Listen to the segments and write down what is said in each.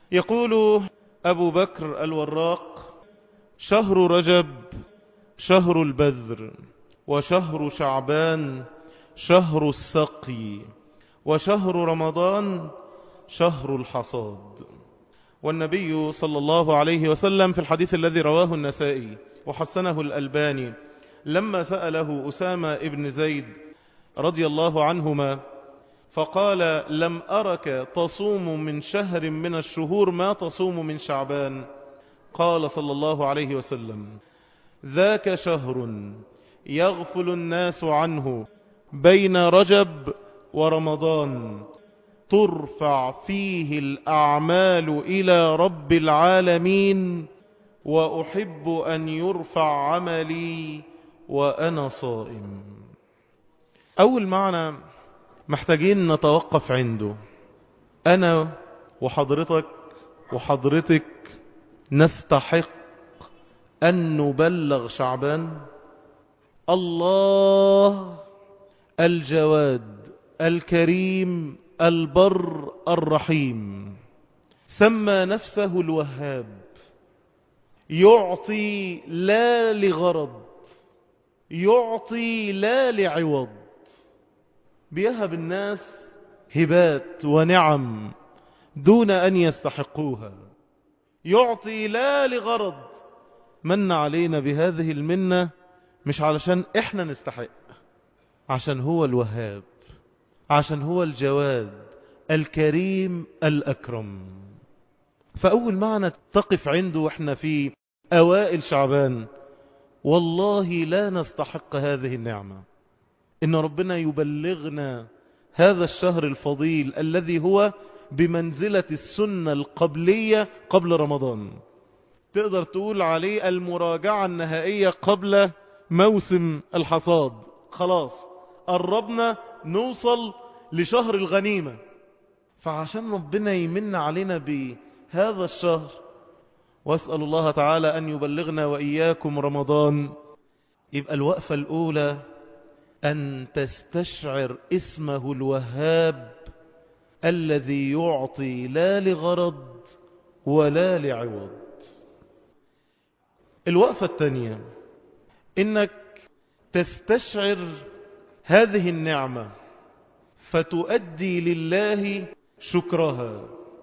يقول أبو بكر الوراق شهر رجب شهر البذر وشهر شعبان شهر السقي وشهر رمضان شهر الحصاد والنبي صلى الله عليه وسلم في الحديث الذي رواه النسائي وحسنه الألباني لما سأله أسامة ابن زيد رضي الله عنهما فقال لم أرك تصوم من شهر من الشهور ما تصوم من شعبان قال صلى الله عليه وسلم ذاك شهر يغفل الناس عنه بين رجب ورمضان ترفع فيه الأعمال إلى رب العالمين وأحب أن يرفع عملي وأنا صائم أول معنى محتاجين نتوقف عنده أنا وحضرتك وحضرتك نستحق أن نبلغ شعبان الله الجواد الكريم البر الرحيم سمى نفسه الوهاب يعطي لا لغرض يعطي لا لعوض بيهب الناس هبات ونعم دون أن يستحقوها يعطي لا لغرض من علينا بهذه المنة مش علشان احنا نستحق عشان هو الوهاب عشان هو الجواد الكريم الأكرم فأول معنى تقف عنده واحنا في أوائل شعبان والله لا نستحق هذه النعمة إن ربنا يبلغنا هذا الشهر الفضيل الذي هو بمنزلة السنة القبلية قبل رمضان تقدر تقول عليه المراجعة النهائية قبل موسم الحصاد خلاص قربنا نوصل لشهر الغنيمة فعشان ربنا يمن علينا بهذا الشهر واسأل الله تعالى أن يبلغنا وإياكم رمضان يبقى الوقفة الأولى أن تستشعر اسمه الوهاب الذي يعطي لا لغرض ولا لعوض الوقفة الثانية إنك تستشعر هذه النعمة فتؤدي لله شكرها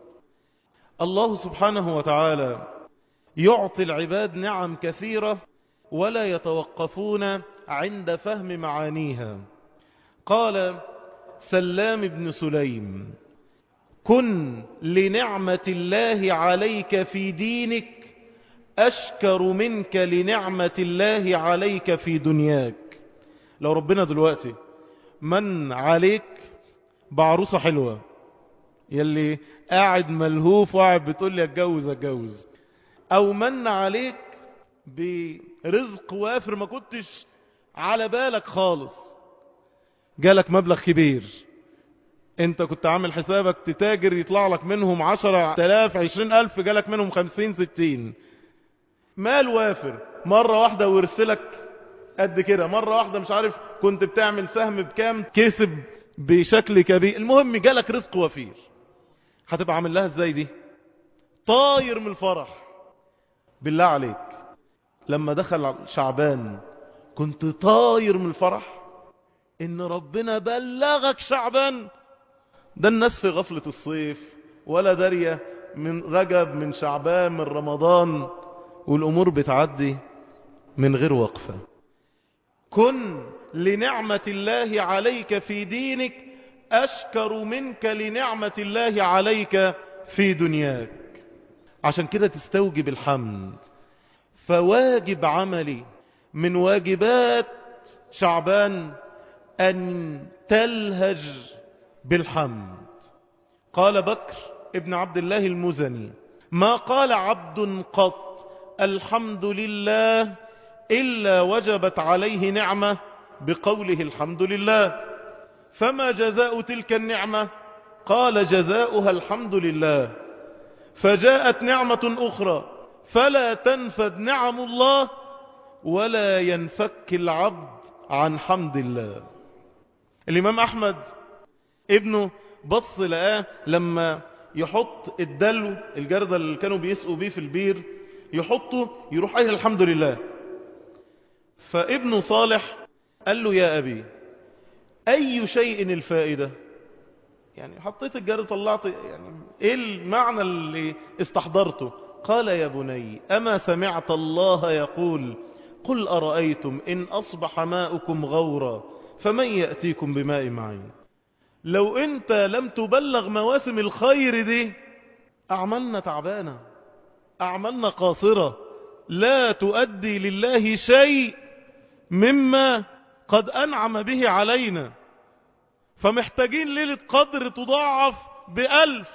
الله سبحانه وتعالى يعطي العباد نعم كثيرة ولا يتوقفون عند فهم معانيها قال سلام بن سليم كن لنعمة الله عليك في دينك أشكر منك لنعمة الله عليك في دنياك لو ربنا دلوقتي من عليك بعروسة حلوة يلي قاعد ملهوف وقاعد بتقول لي اتجوز اتجوز او من عليك برزق وافر ما كنتش على بالك خالص جالك مبلغ كبير انت كنت عامل حسابك تتاجر يطلع لك منهم عشرة تلاف عشرين الف جالك منهم خمسين ستين مال وافر مرة واحدة ورسلك قد كده مرة واحدة مش عارف كنت بتعمل سهم بكام كسب بشكل كبير المهم جالك رزق وفير هتبقى عامل لها ازاي دي طاير من الفرح بالله عليك لما دخل شعبان كنت طاير من الفرح ان ربنا بلغك شعبان ده الناس في غفلة الصيف ولا دارية من رجب من شعبان من رمضان والامور بتعدي من غير وقفة كن لنعمة الله عليك في دينك أشكر منك لنعمة الله عليك في دنياك عشان كده تستوجب الحمد فواجب عملي من واجبات شعبان أن تلهج بالحمد قال بكر ابن عبد الله المزني ما قال عبد قط الحمد لله إلا وجبت عليه نعمة بقوله الحمد لله فما جزاء تلك النعمة قال جزاؤها الحمد لله فجاءت نعمة أخرى فلا تنفد نعم الله ولا ينفك العبد عن حمد الله الإمام أحمد ابنه بص لقاه لما يحط الدلو الجردل اللي كانوا بيسقوا بيه في البير يحطه يروح قايل الحمد لله فابنه صالح قال له يا أبي أي شيء الفائدة يعني حطيت الجرد طلعت يعني ايه المعنى اللي استحضرته قال يا بني أما سمعت الله يقول قل أرأيتم إن أصبح ماؤكم غورا فمن يأتيكم بماء معين لو أنت لم تبلغ مواسم الخير دي أعمالنا تعبانة أعمالنا قاصرة لا تؤدي لله شيء مما قد أنعم به علينا فمحتاجين ليلة قدر تضاعف بألف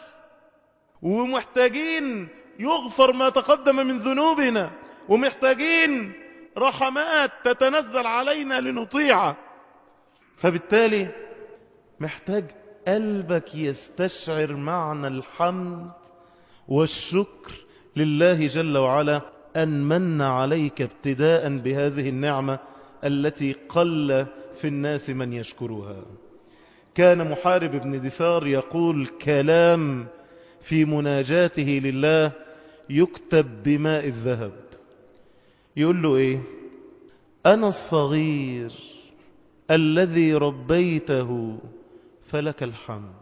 ومحتاجين يغفر ما تقدم من ذنوبنا ومحتاجين رحمات تتنزل علينا لنطيع فبالتالي محتاج قلبك يستشعر معنى الحمد والشكر لله جل وعلا أن من عليك ابتداء بهذه النعمة التي قل في الناس من يشكرها كان محارب بن دثار يقول كلام في مناجاته لله يكتب بماء الذهب يقول له ايه انا الصغير الذي ربيته فلك الحمد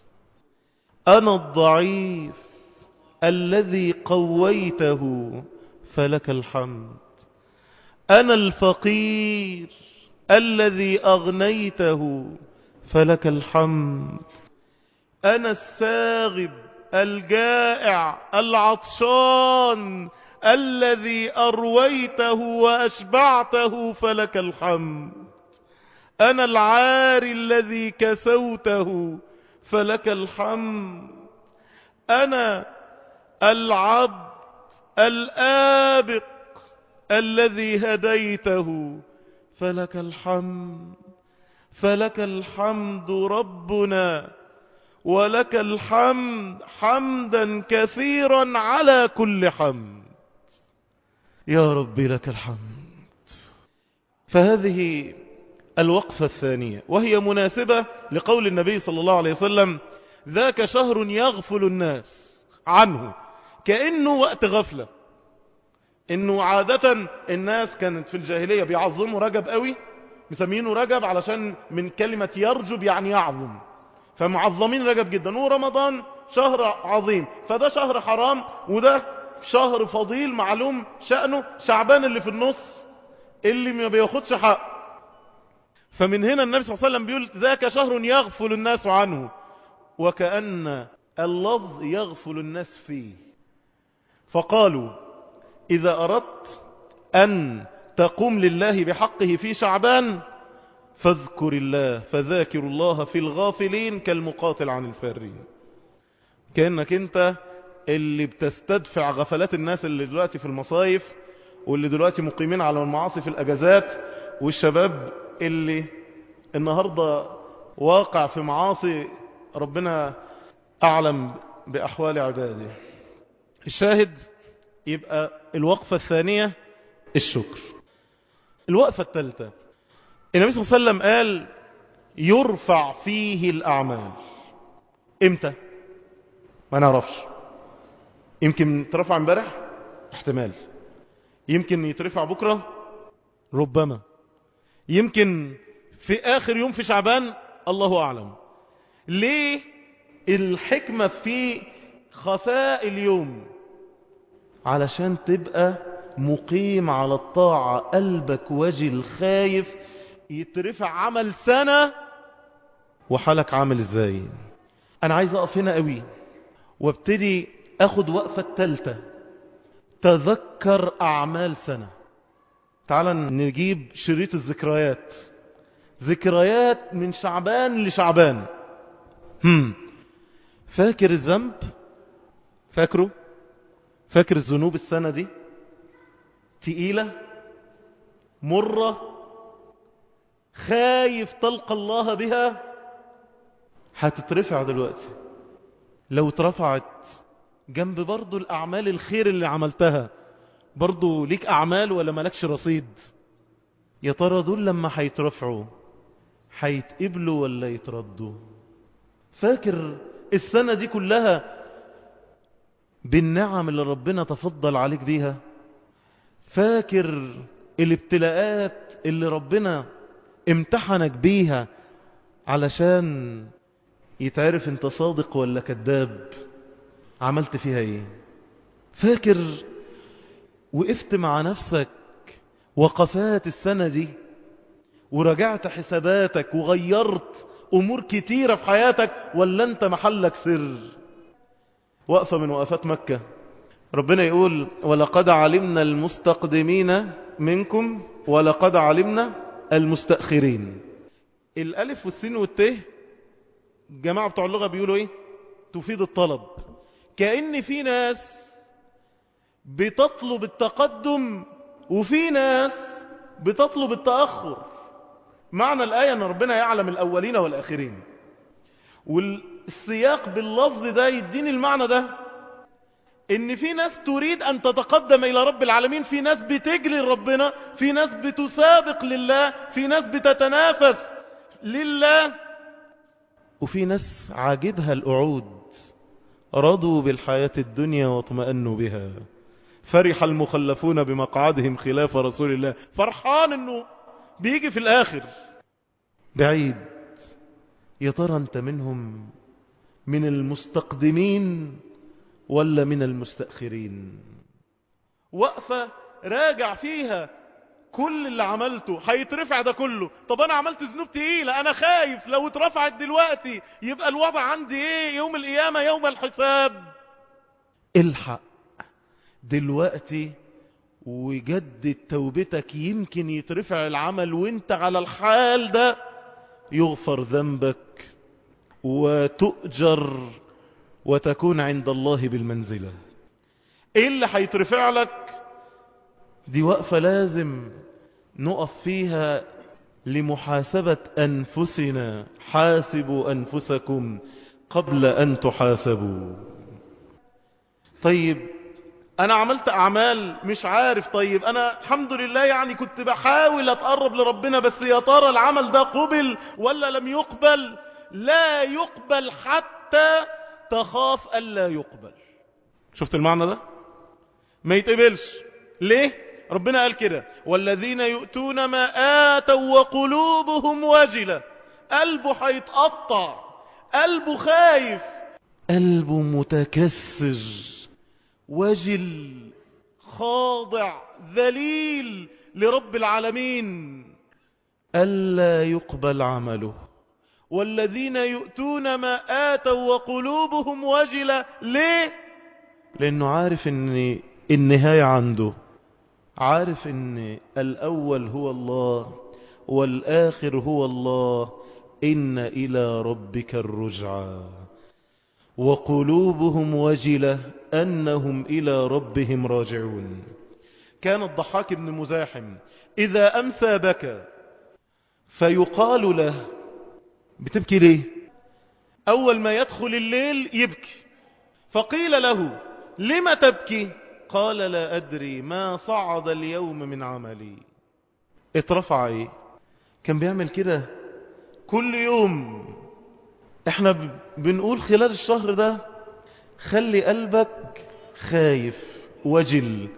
انا الضعيف الذي قويته فلك الحمد انا الفقير الذي اغنيته فلك الحمد أنا الساغب الجائع العطشان الذي أرويته وأشبعته فلك الحمد أنا العاري الذي كسوته فلك الحمد أنا العبد الآبق الذي هديته فلك الحمد فلك الحمد ربنا ولك الحمد حمدا كثيرا على كل حمد يا ربي لك الحمد فهذه الوقفة الثانية وهي مناسبة لقول النبي صلى الله عليه وسلم ذاك شهر يغفل الناس عنه كأنه وقت غفلة انه عادة الناس كانت في الجاهلية بيعظموا رجب قوي مسمينه رجب علشان من كلمة يرجب يعني يعظم فمعظمين رجب جدا ورمضان شهر عظيم فده شهر حرام وده شهر فضيل معلوم شأنه شعبان اللي في النص اللي ما بياخدش حق فمن هنا النبي صلى الله عليه وسلم بيقول ذاك شهر يغفل الناس عنه وكأن اللفظ يغفل الناس فيه فقالوا إذا أردت أن تقوم لله بحقه في شعبان فاذكر الله فذاكر الله في الغافلين كالمقاتل عن الفارين كأنك انت اللي بتستدفع غفلات الناس اللي دلوقتي في المصايف واللي دلوقتي مقيمين على المعاصي في الأجازات والشباب اللي النهاردة واقع في معاصي ربنا أعلم بأحوال عباده الشاهد يبقى الوقفة الثانية الشكر الوقفة الثالثة النبي صلى الله عليه وسلم قال يرفع فيه الأعمال امتى ما نعرفش يمكن ترفع امبارح احتمال يمكن يترفع بكرة ربما يمكن في آخر يوم في شعبان الله أعلم ليه الحكمة في خفاء اليوم علشان تبقى مقيم على الطاعة قلبك وجل خايف يترفع عمل سنة وحالك عامل ازاي انا عايز اقف هنا قوي وابتدي اخد وقفة التالتة تذكر اعمال سنة تعال نجيب شريط الذكريات ذكريات من شعبان لشعبان هم فاكر الذنب فاكره فاكر الذنوب السنة دي تقيلة مرة خايف تلقى الله بها هتترفع دلوقتي لو اترفعت جنب برضو الأعمال الخير اللي عملتها برضو ليك أعمال ولا ملكش رصيد يا ترى دول لما هيترفعوا هيتقبلوا ولا يتردوا فاكر السنة دي كلها بالنعم اللي ربنا تفضل عليك بيها فاكر الابتلاءات اللي ربنا امتحنك بيها علشان يتعرف انت صادق ولا كذاب عملت فيها ايه فاكر وقفت مع نفسك وقفات السنة دي ورجعت حساباتك وغيرت امور كتيرة في حياتك ولا انت محلك سر وقفة من وقفات مكة ربنا يقول ولقد علمنا المستقدمين منكم ولقد علمنا المستأخرين الالف والسين والته الجماعة بتوع اللغة بيقولوا ايه تفيد الطلب كأن في ناس بتطلب التقدم وفي ناس بتطلب التأخر معنى الآية أن ربنا يعلم الأولين والآخرين والسياق باللفظ ده يديني المعنى ده ان في ناس تريد ان تتقدم الى رب العالمين في ناس بتجري ربنا في ناس بتسابق لله في ناس بتتنافس لله وفي ناس عاجبها القعود رضوا بالحياة الدنيا واطمأنوا بها فرح المخلفون بمقعدهم خلاف رسول الله فرحان انه بيجي في الاخر بعيد يا ترى انت منهم من المستقدمين ولا من المستأخرين وقفة راجع فيها كل اللي عملته هيترفع ده كله طب انا عملت ذنوب تقيلة انا خايف لو اترفعت دلوقتي يبقى الوضع عندي ايه يوم القيامة يوم الحساب الحق دلوقتي وجدد توبتك يمكن يترفع العمل وانت على الحال ده يغفر ذنبك وتؤجر وتكون عند الله بالمنزلة ايه اللي هيترفع لك دي وقفة لازم نقف فيها لمحاسبة أنفسنا حاسبوا أنفسكم قبل أن تحاسبوا طيب أنا عملت أعمال مش عارف طيب أنا الحمد لله يعني كنت بحاول أتقرب لربنا بس يا ترى العمل ده قبل ولا لم يقبل لا يقبل حتى تخاف ألا يقبل شفت المعنى ده ما يتقبلش ليه ربنا قال كده والذين يؤتون ما آتوا وقلوبهم وجلة قلبه هيتقطع قلبه خايف قلبه متكسر وجل خاضع ذليل لرب العالمين ألا يقبل عمله والذين يؤتون ما آتوا وقلوبهم وجلة ليه لأنه عارف ان النهاية عنده عارف ان الأول هو الله والآخر هو الله إن إلى ربك الرجعى وقلوبهم وجلة أنهم إلى ربهم راجعون كان الضحاك بن مزاحم إذا أمسى بكى فيقال له بتبكي ليه أول ما يدخل الليل يبكي فقيل له لم تبكي قال لا أدري ما صعد اليوم من عملي اترفع ايه كان بيعمل كده كل يوم احنا بنقول خلال الشهر ده خلي قلبك خايف وجل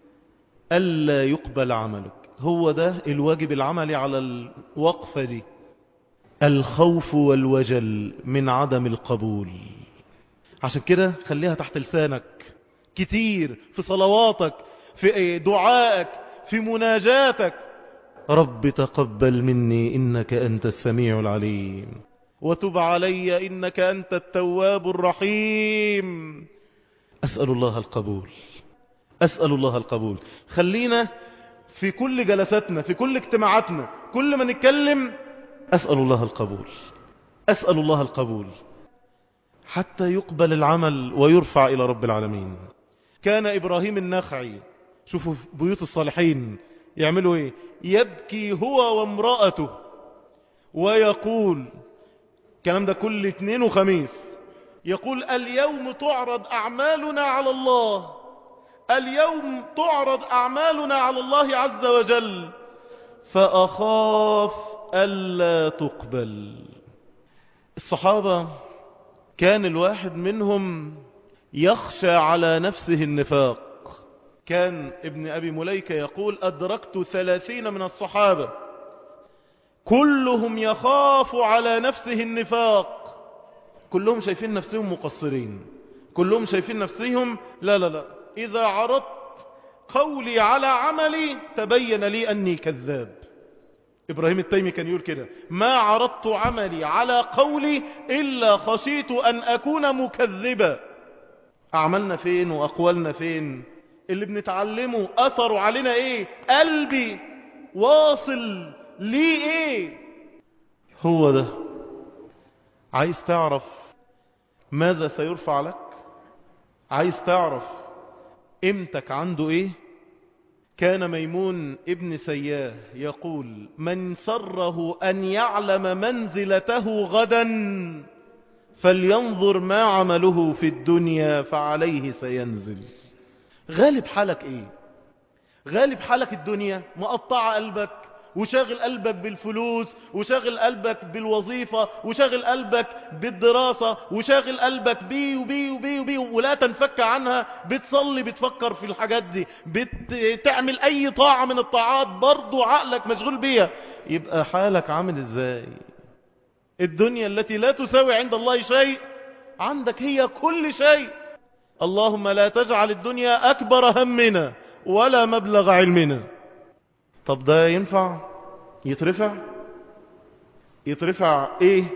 ألا يقبل عملك هو ده الواجب العملي على الوقفة دي الخوف والوجل من عدم القبول عشان كده خليها تحت لسانك كتير في صلواتك في دعائك في مناجاتك رب تقبل مني إنك أنت السميع العليم وتب علي إنك أنت التواب الرحيم أسأل الله القبول أسأل الله القبول خلينا في كل جلساتنا في كل اجتماعاتنا كل ما نتكلم أسأل الله القبول أسأل الله القبول حتى يقبل العمل ويرفع إلى رب العالمين كان إبراهيم النخعي شوفوا بيوت الصالحين يعملوا ايه يبكي هو وامرأته ويقول الكلام ده كل اثنين وخميس يقول اليوم تعرض أعمالنا على الله اليوم تعرض أعمالنا على الله عز وجل فأخاف ألا تقبل الصحابة كان الواحد منهم يخشى على نفسه النفاق كان ابن أبي مليكة يقول أدركت ثلاثين من الصحابة كلهم يخاف على نفسه النفاق كلهم شايفين نفسهم مقصرين كلهم شايفين نفسهم لا لا لا إذا عرضت قولي على عملي تبين لي أني كذاب إبراهيم التيمي كان يقول كده ما عرضت عملي على قولي إلا خشيت أن أكون مكذبا أعملنا فين وأقوالنا فين اللي بنتعلمه أثروا علينا إيه قلبي واصل لي إيه هو ده عايز تعرف ماذا سيرفع لك عايز تعرف قيمتك عنده ايه كان ميمون ابن سياه يقول من سره ان يعلم منزلته غدا فلينظر ما عمله في الدنيا فعليه سينزل غالب حالك ايه غالب حالك الدنيا مقطعة قلبك وشاغل قلبك بالفلوس وشاغل قلبك بالوظيفة وشاغل قلبك بالدراسة وشاغل قلبك بي وبي وبي وبي ولا تنفك عنها بتصلي بتفكر في الحاجات دي بتعمل اي طاعة من الطاعات برضو عقلك مشغول بيها يبقى حالك عامل ازاي الدنيا التي لا تساوي عند الله شيء عندك هي كل شيء اللهم لا تجعل الدنيا أكبر همنا ولا مبلغ علمنا طب ده ينفع يترفع يترفع ايه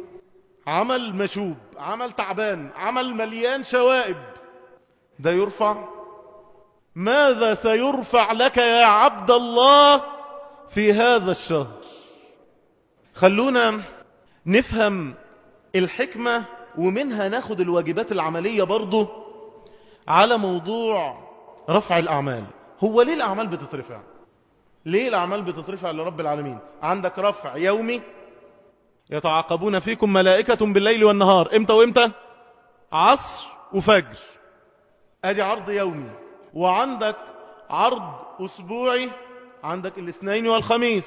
عمل مشوب عمل تعبان عمل مليان شوائب ده يرفع ماذا سيرفع لك يا عبد الله في هذا الشهر خلونا نفهم الحكمة ومنها ناخد الواجبات العملية برضو على موضوع رفع الأعمال هو ليه الأعمال بتترفع ليه الأعمال بتترفع لرب العالمين عندك رفع يومي يتعاقبون فيكم ملائكة بالليل والنهار امتى وامتى عصر وفجر ادي عرض يومي وعندك عرض اسبوعي عندك الاثنين والخميس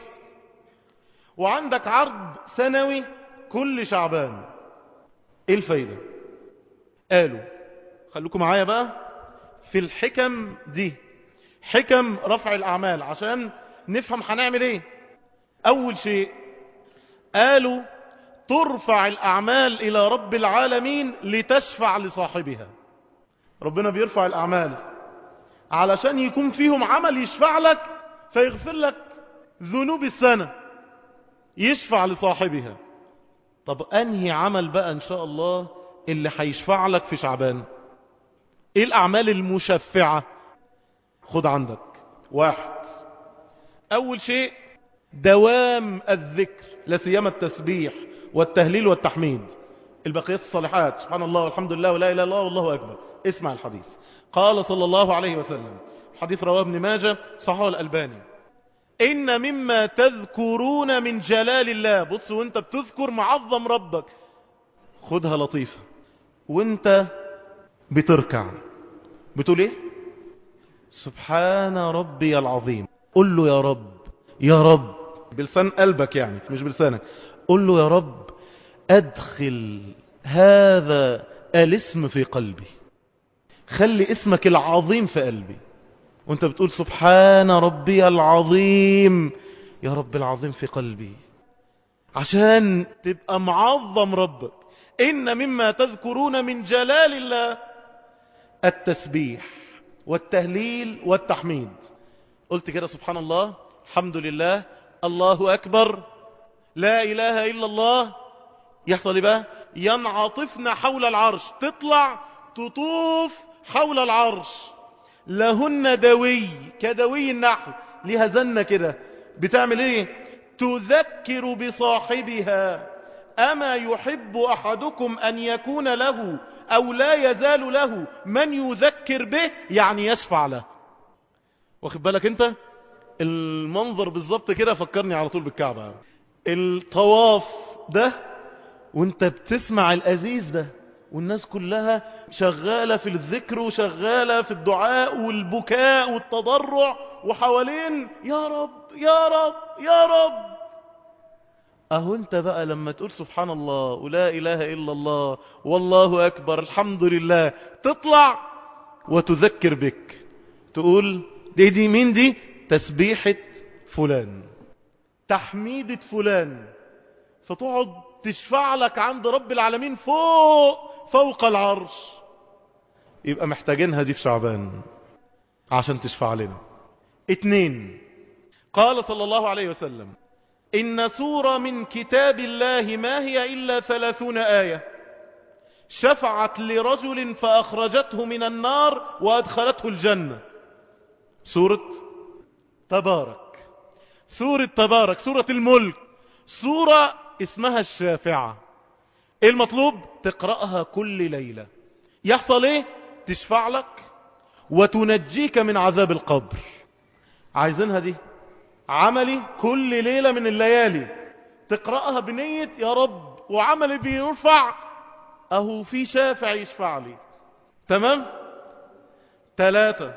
وعندك عرض سنوي كل شعبان ايه الفايدة قالوا خلوكم معايا بقى في الحكم دي حكم رفع الاعمال عشان نفهم هنعمل ايه اول شيء قالوا ترفع الاعمال الى رب العالمين لتشفع لصاحبها ربنا بيرفع الاعمال علشان يكون فيهم عمل يشفع لك فيغفر لك ذنوب السنة يشفع لصاحبها طب انهي عمل بقى ان شاء الله اللي هيشفع لك في شعبان ايه الاعمال المشفعة خد عندك واحد اول شيء دوام الذكر لا سيما التسبيح والتهليل والتحميد البقيات الصالحات سبحان الله والحمد لله ولا اله الا الله والله اكبر اسمع الحديث قال صلى الله عليه وسلم حديث رواه ابن ماجه صححه الالباني ان مما تذكرون من جلال الله بص وانت بتذكر معظم ربك خدها لطيفة وانت بتركع بتقول ايه سبحان ربي العظيم قل له يا رب يا رب بلسان قلبك يعني مش بلسانك قل له يا رب ادخل هذا الاسم في قلبي خلي اسمك العظيم في قلبي وانت بتقول سبحان ربي العظيم يا رب العظيم في قلبي عشان تبقى معظم ربك إن مما تذكرون من جلال الله التسبيح والتهليل والتحميد قلت كده سبحان الله الحمد لله الله أكبر لا إله إلا الله يحصل بقى ينعطفن حول العرش تطلع تطوف حول العرش لهن دوي كدوي النحل ليها زنة كده بتعمل ايه تذكر بصاحبها أما يحب أحدكم أن يكون له أو لا يزال له من يذكر به يعني يشفع له واخد بالك انت المنظر بالظبط كده فكرني على طول بالكعبة الطواف ده وانت بتسمع الأزيز ده والناس كلها شغالة في الذكر وشغالة في الدعاء والبكاء والتضرع وحوالين يا رب يا رب يا رب اهو انت بقى لما تقول سبحان الله ولا اله الا الله والله اكبر الحمد لله تطلع وتذكر بك تقول دي دي مين دي تسبيحة فلان تحميدة فلان فتقعد تشفع لك عند رب العالمين فوق فوق العرش يبقى محتاجينها دي في شعبان عشان تشفع لنا اتنين قال صلى الله عليه وسلم إن سورة من كتاب الله ما هي إلا ثلاثون آية شفعت لرجل فأخرجته من النار وأدخلته الجنة سورة تبارك سورة تبارك سورة الملك سورة اسمها الشافعة ايه المطلوب تقرأها كل ليلة يحصل ايه تشفع لك وتنجيك من عذاب القبر عايزينها دي عملي كل ليلة من الليالي تقرأها بنية يا رب وعملي بيرفع اهو في شافع يشفع لي تمام ثلاثة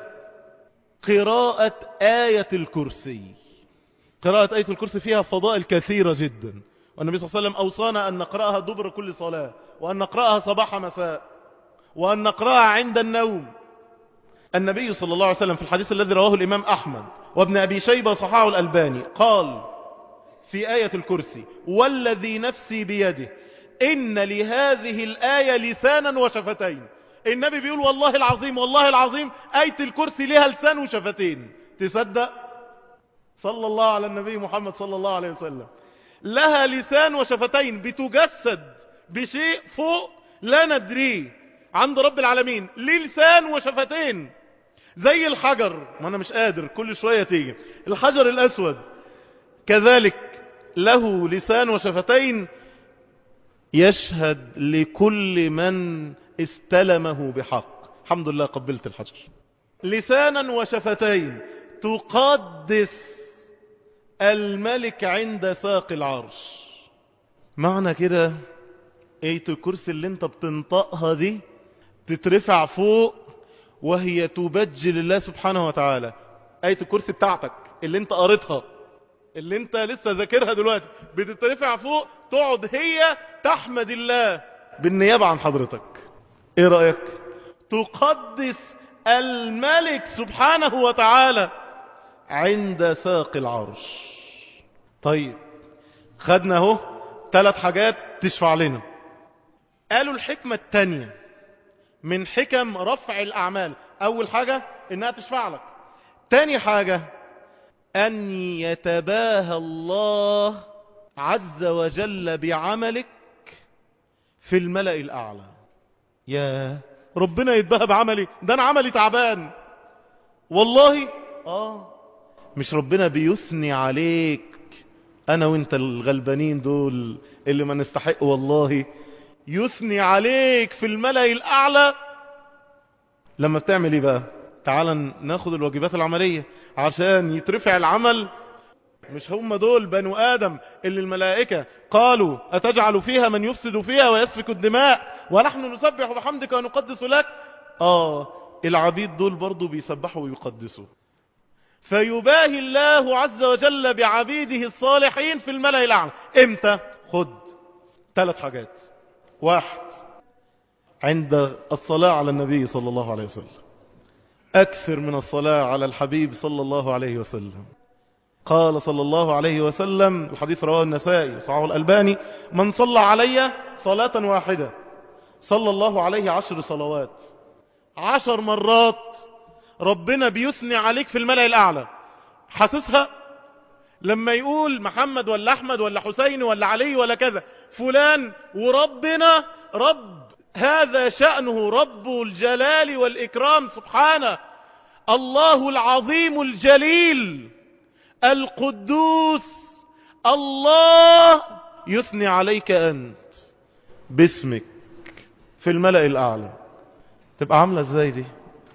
قراءة آية الكرسي قراءة آية الكرسي فيها فضائل كثيرة جدا والنبي صلى الله عليه وسلم أوصانا أن نقرأها دبر كل صلاة وأن نقرأها صباح مساء وأن نقرأها عند النوم النبي صلى الله عليه وسلم في الحديث الذي رواه الإمام أحمد وابن أبي شيبة صحاه الألباني قال في آية الكرسي والذي نفسي بيده إن لهذه الآية لسانا وشفتين النبي بيقول والله العظيم والله العظيم آية الكرسي لها لسان وشفتين تصدق صلى الله على النبي محمد صلى الله عليه وسلم لها لسان وشفتين بتجسد بشيء فوق لا ندريه عند رب العالمين ليه لسان وشفتين زي الحجر ما انا مش قادر كل شوية تيجي الحجر الاسود كذلك له لسان وشفتين يشهد لكل من استلمه بحق الحمد لله قبلت الحجر لسانا وشفتين تقدس الملك عند ساق العرش معنى كده ايه الكرسي اللي انت بتنطقها دي تترفع فوق وهي تبجل الله سبحانه وتعالى آية الكرسي بتاعتك اللي انت قريتها اللي انت لسه ذاكرها دلوقتي بتترفع فوق تقعد هي تحمد الله بالنيابة عن حضرتك ايه رأيك تقدس الملك سبحانه وتعالى عند ساق العرش طيب خدنا اهو ثلاث حاجات تشفع لنا قالوا الحكمة التانية من حكم رفع الأعمال أول حاجة إنها تشفع لك تاني حاجة أن يتباهى الله عز وجل بعملك في الملأ الأعلى يا ربنا يتباهى بعملي ده أنا عملي تعبان والله آه مش ربنا بيثني عليك أنا وانت الغلبانين دول اللي ما نستحق والله يثني عليك في الملأ الأعلى لما بتعمل ايه بقى تعال ناخد الواجبات العملية عشان يترفع العمل مش هم دول بنو آدم اللي الملائكة قالوا أتجعل فيها من يفسد فيها ويسفك الدماء ونحن نسبح بحمدك ونقدس لك آه العبيد دول برضو بيسبحوا ويقدسوا فيباهي الله عز وجل بعبيده الصالحين في الملأ الأعلى امتى خد ثلاث حاجات واحد عند الصلاة على النبي صلى الله عليه وسلم أكثر من الصلاة على الحبيب صلى الله عليه وسلم قال صلى الله عليه وسلم الحديث رواه النسائي وصعه الألباني من صلى علي صلاة واحدة صلى الله عليه عشر صلوات عشر مرات ربنا بيثني عليك في الملأ الأعلى حاسسها لما يقول محمد ولا أحمد ولا حسين ولا علي ولا كذا فلان وربنا رب هذا شأنه رب الجلال والإكرام سبحانه الله العظيم الجليل القدوس الله يثني عليك أنت باسمك في الملأ الأعلى تبقى عاملة ازاي دي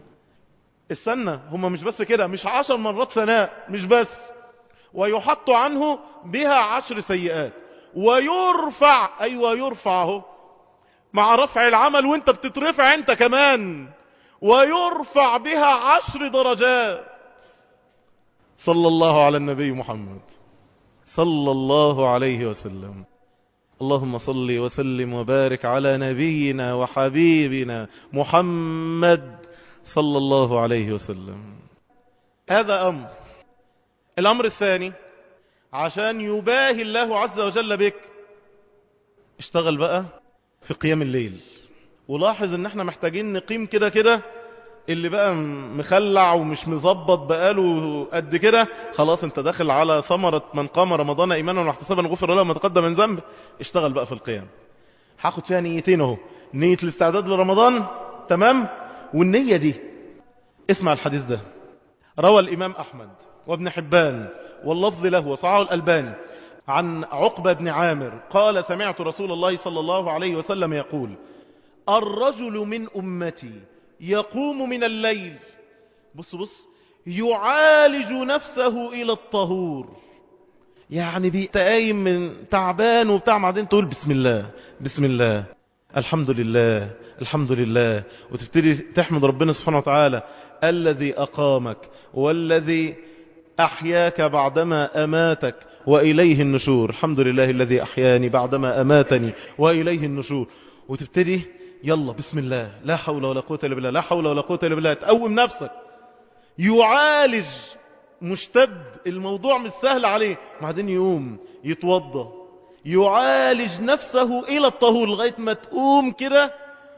استنى هما مش بس كده مش عشر مرات ثناء مش بس ويحط عنه بها عشر سيئات ويرفع ايوه يرفع اهو مع رفع العمل وانت بتترفع انت كمان ويرفع بها عشر درجات صلى الله على النبي محمد صلى الله عليه وسلم اللهم صل وسلم وبارك على نبينا وحبيبنا محمد صلى الله عليه وسلم هذا أمر الأمر الثاني عشان يباهي الله عز وجل بك اشتغل بقى في قيام الليل ولاحظ ان احنا محتاجين نقيم كده كده اللي بقى مخلع ومش مظبط بقاله قد كده خلاص انت داخل على ثمرة من قام رمضان ايمانا واحتسابا غفر له ما تقدم من ذنب اشتغل بقى في القيام هاخد فيها نيتين اهو نية الاستعداد لرمضان تمام والنية دي اسمع الحديث ده روى الامام احمد وابن حبان واللفظ له وصعه الالباني عن عقبة بن عامر قال سمعت رسول الله صلى الله عليه وسلم يقول الرجل من أمتي يقوم من الليل بص بص يعالج نفسه إلى الطهور يعني بيتقايم من تعبان وبتاع بعدين تقول بسم الله بسم الله الحمد لله الحمد لله وتبتدي تحمد ربنا سبحانه وتعالى الذي أقامك والذي أحياك بعدما أماتك وإليه النشور الحمد لله الذي أحياني بعدما أماتني وإليه النشور وتبتدي يلا بسم الله لا حول ولا قوة إلا بالله لا حول ولا قوة إلا بالله تقوم نفسك يعالج مشتد الموضوع مش سهل عليه بعدين يقوم يتوضى يعالج نفسه إلى الطهور لغاية ما تقوم كده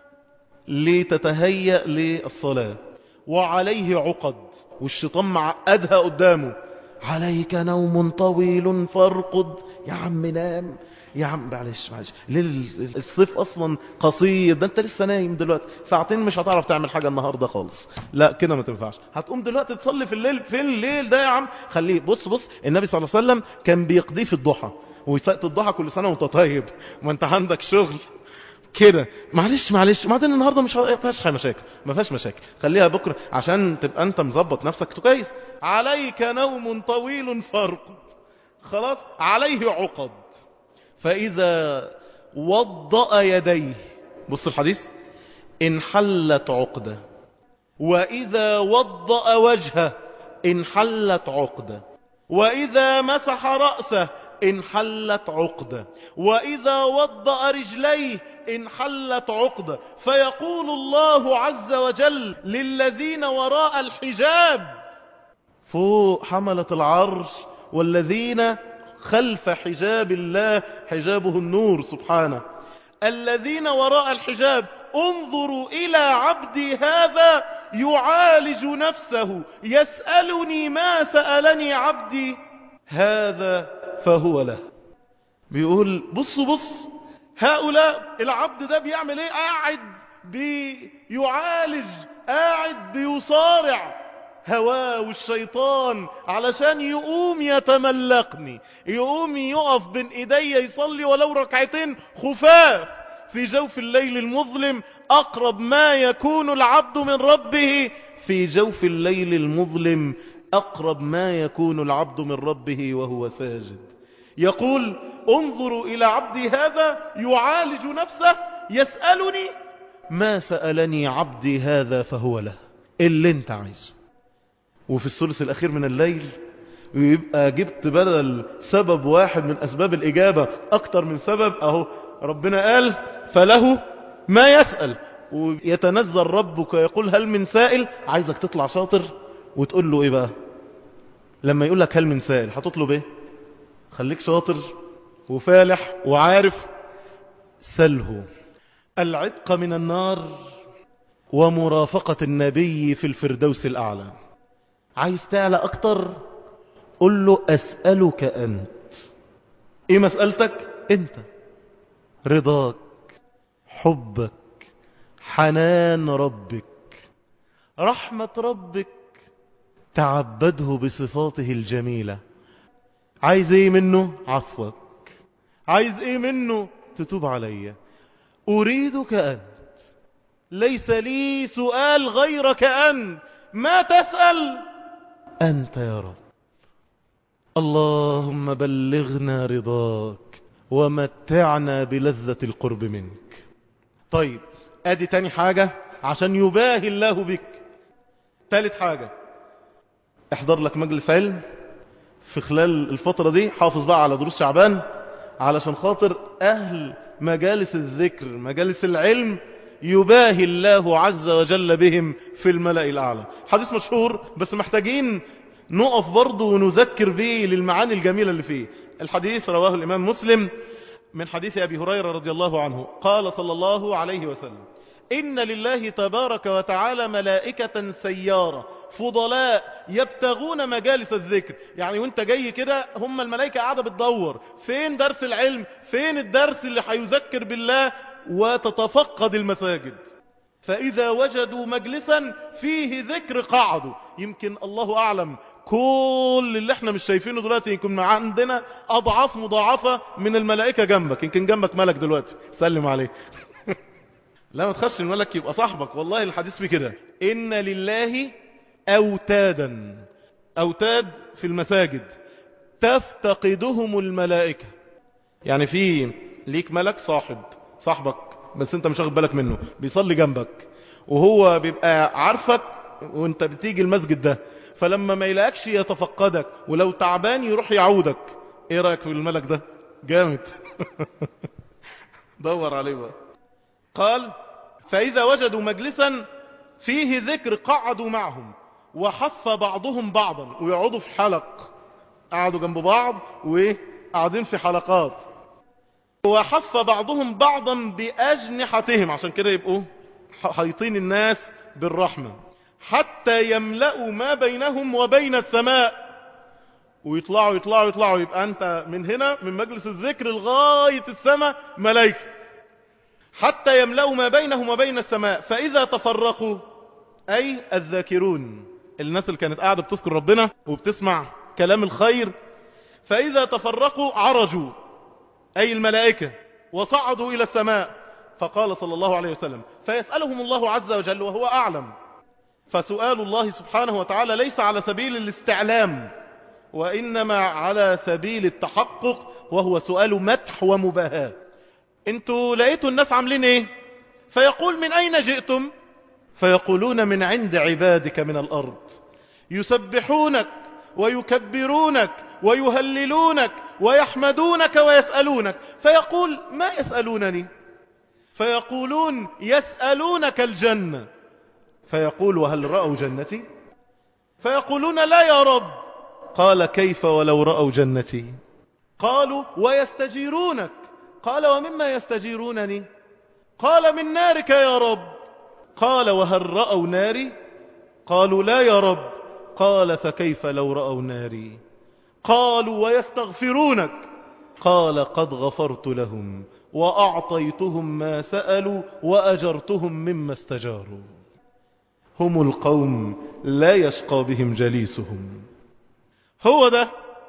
لتتهيأ للصلاة وعليه عقد والشيطان معقدها قدامه عليك نوم طويل فارقد يا عم نام يا عم معلش معلش ليه الصيف اصلا قصير ده انت لسه نايم دلوقتي ساعتين مش هتعرف تعمل حاجه النهارده خالص لا كده ما تنفعش هتقوم دلوقتي تصلي في الليل فين الليل ده يا عم خليه بص بص النبي صلى الله عليه وسلم كان بيقضيه في الضحى ويسقط الضحى كل سنه وانت طيب ما انت عندك شغل كده معلش معلش بعدين النهارده مش ما فيهاش مشاكل ما فيهاش مشاكل خليها بكره عشان تبقى انت مظبط نفسك كويس عليك نوم طويل فرق خلاص عليه عقد فإذا وضأ يديه بص الحديث انحلت عقدة وإذا وضأ وجهه انحلت عقدة وإذا مسح رأسه انحلت عقدة وإذا وضأ رجليه انحلت عقدة فيقول الله عز وجل للذين وراء الحجاب فوق حملة العرش والذين خلف حجاب الله حجابه النور سبحانه الذين وراء الحجاب انظروا إلى عبدي هذا يعالج نفسه يسألني ما سألني عبدي هذا فهو له بيقول بص بص هؤلاء العبد ده بيعمل ايه قاعد بيعالج قاعد بيصارع هواه والشيطان علشان يقوم يتملقني يقوم يقف بين ايدي يصلي ولو ركعتين خفاف في جوف الليل المظلم اقرب ما يكون العبد من ربه في جوف الليل المظلم اقرب ما يكون العبد من ربه وهو ساجد يقول انظروا الى عبدي هذا يعالج نفسه يسألني ما سألني عبدي هذا فهو له اللي انت عايزه وفي الثلث الأخير من الليل ويبقى جبت بدل سبب واحد من أسباب الإجابة أكتر من سبب أهو ربنا قال فله ما يسأل ويتنزل ربك يقول هل من سائل عايزك تطلع شاطر وتقول له إيه بقى لما يقول لك هل من سائل هتطلب إيه خليك شاطر وفالح وعارف سله العتق من النار ومرافقة النبي في الفردوس الأعلى عايز تعلى اكتر قل له اسألك انت ايه مسألتك انت رضاك حبك حنان ربك رحمة ربك تعبده بصفاته الجميلة عايز ايه منه عفوك عايز ايه منه تتوب علي اريدك انت ليس لي سؤال غيرك انت ما تسأل أنت يا رب اللهم بلغنا رضاك ومتعنا بلذة القرب منك طيب ادي تاني حاجة عشان يباهي الله بك تالت حاجة احضر لك مجلس علم في خلال الفترة دي حافظ بقى على دروس شعبان علشان خاطر أهل مجالس الذكر مجالس العلم يباهي الله عز وجل بهم في الملأ الأعلى حديث مشهور بس محتاجين نقف برضه ونذكر به للمعاني الجميلة اللي فيه الحديث رواه الإمام مسلم من حديث أبي هريرة رضي الله عنه قال صلى الله عليه وسلم إن لله تبارك وتعالى ملائكة سيارة فضلاء يبتغون مجالس الذكر يعني وانت جاي كده هم الملائكة قاعدة بتدور فين درس العلم فين الدرس اللي هيذكر بالله وتتفقد المساجد فإذا وجدوا مجلسا فيه ذكر قعدوا يمكن الله أعلم كل اللي احنا مش شايفينه دلوقتي يكون عندنا أضعاف مضاعفة من الملائكة جنبك يمكن جنبك ملك دلوقتي سلم عليه لا ما تخش الملك يبقى صاحبك والله الحديث في كده إن لله أوتادا أوتاد في المساجد تفتقدهم الملائكة يعني في ليك ملك صاحب صاحبك بس انت مش واخد بالك منه بيصلي جنبك وهو بيبقى عارفك وانت بتيجي المسجد ده فلما ما يلاقكش يتفقدك ولو تعبان يروح يعودك ايه رأيك في الملك ده جامد دور عليه بقى قال فإذا وجدوا مجلسا فيه ذكر قعدوا معهم وحف بعضهم بعضا ويقعدوا في حلق قعدوا جنب بعض وقاعدين في حلقات وحف بعضهم بعضا بأجنحتهم عشان كده يبقوا حيطين الناس بالرحمة حتى يملأوا ما بينهم وبين السماء ويطلعوا يطلعوا يطلعوا يبقى أنت من هنا من مجلس الذكر لغاية السماء ملائكة حتى يملأوا ما بينهم وبين السماء فإذا تفرقوا أي الذاكرون الناس اللي كانت قاعدة بتذكر ربنا وبتسمع كلام الخير فإذا تفرقوا عرجوا أي الملائكة وصعدوا إلى السماء فقال صلى الله عليه وسلم فيسألهم الله عز وجل وهو أعلم فسؤال الله سبحانه وتعالى ليس على سبيل الاستعلام وإنما على سبيل التحقق وهو سؤال مدح ومباهاة انتوا لقيتوا الناس عاملين ايه فيقول من أين جئتم فيقولون من عند عبادك من الأرض يسبحونك ويكبرونك ويهللونك ويحمدونك ويسألونك فيقول ما يسألونني فيقولون يسألونك الجنة فيقول وهل رأوا جنتي فيقولون لا يا رب قال كيف ولو رأوا جنتي قالوا ويستجيرونك قال ومما يستجيرونني قال من نارك يا رب قال وهل رأوا ناري قالوا لا يا رب قال فكيف لو رأوا ناري قالوا ويستغفرونك قال قد غفرت لهم وأعطيتهم ما سألوا وأجرتهم مما استجاروا هم القوم لا يشقى بهم جليسهم هو ده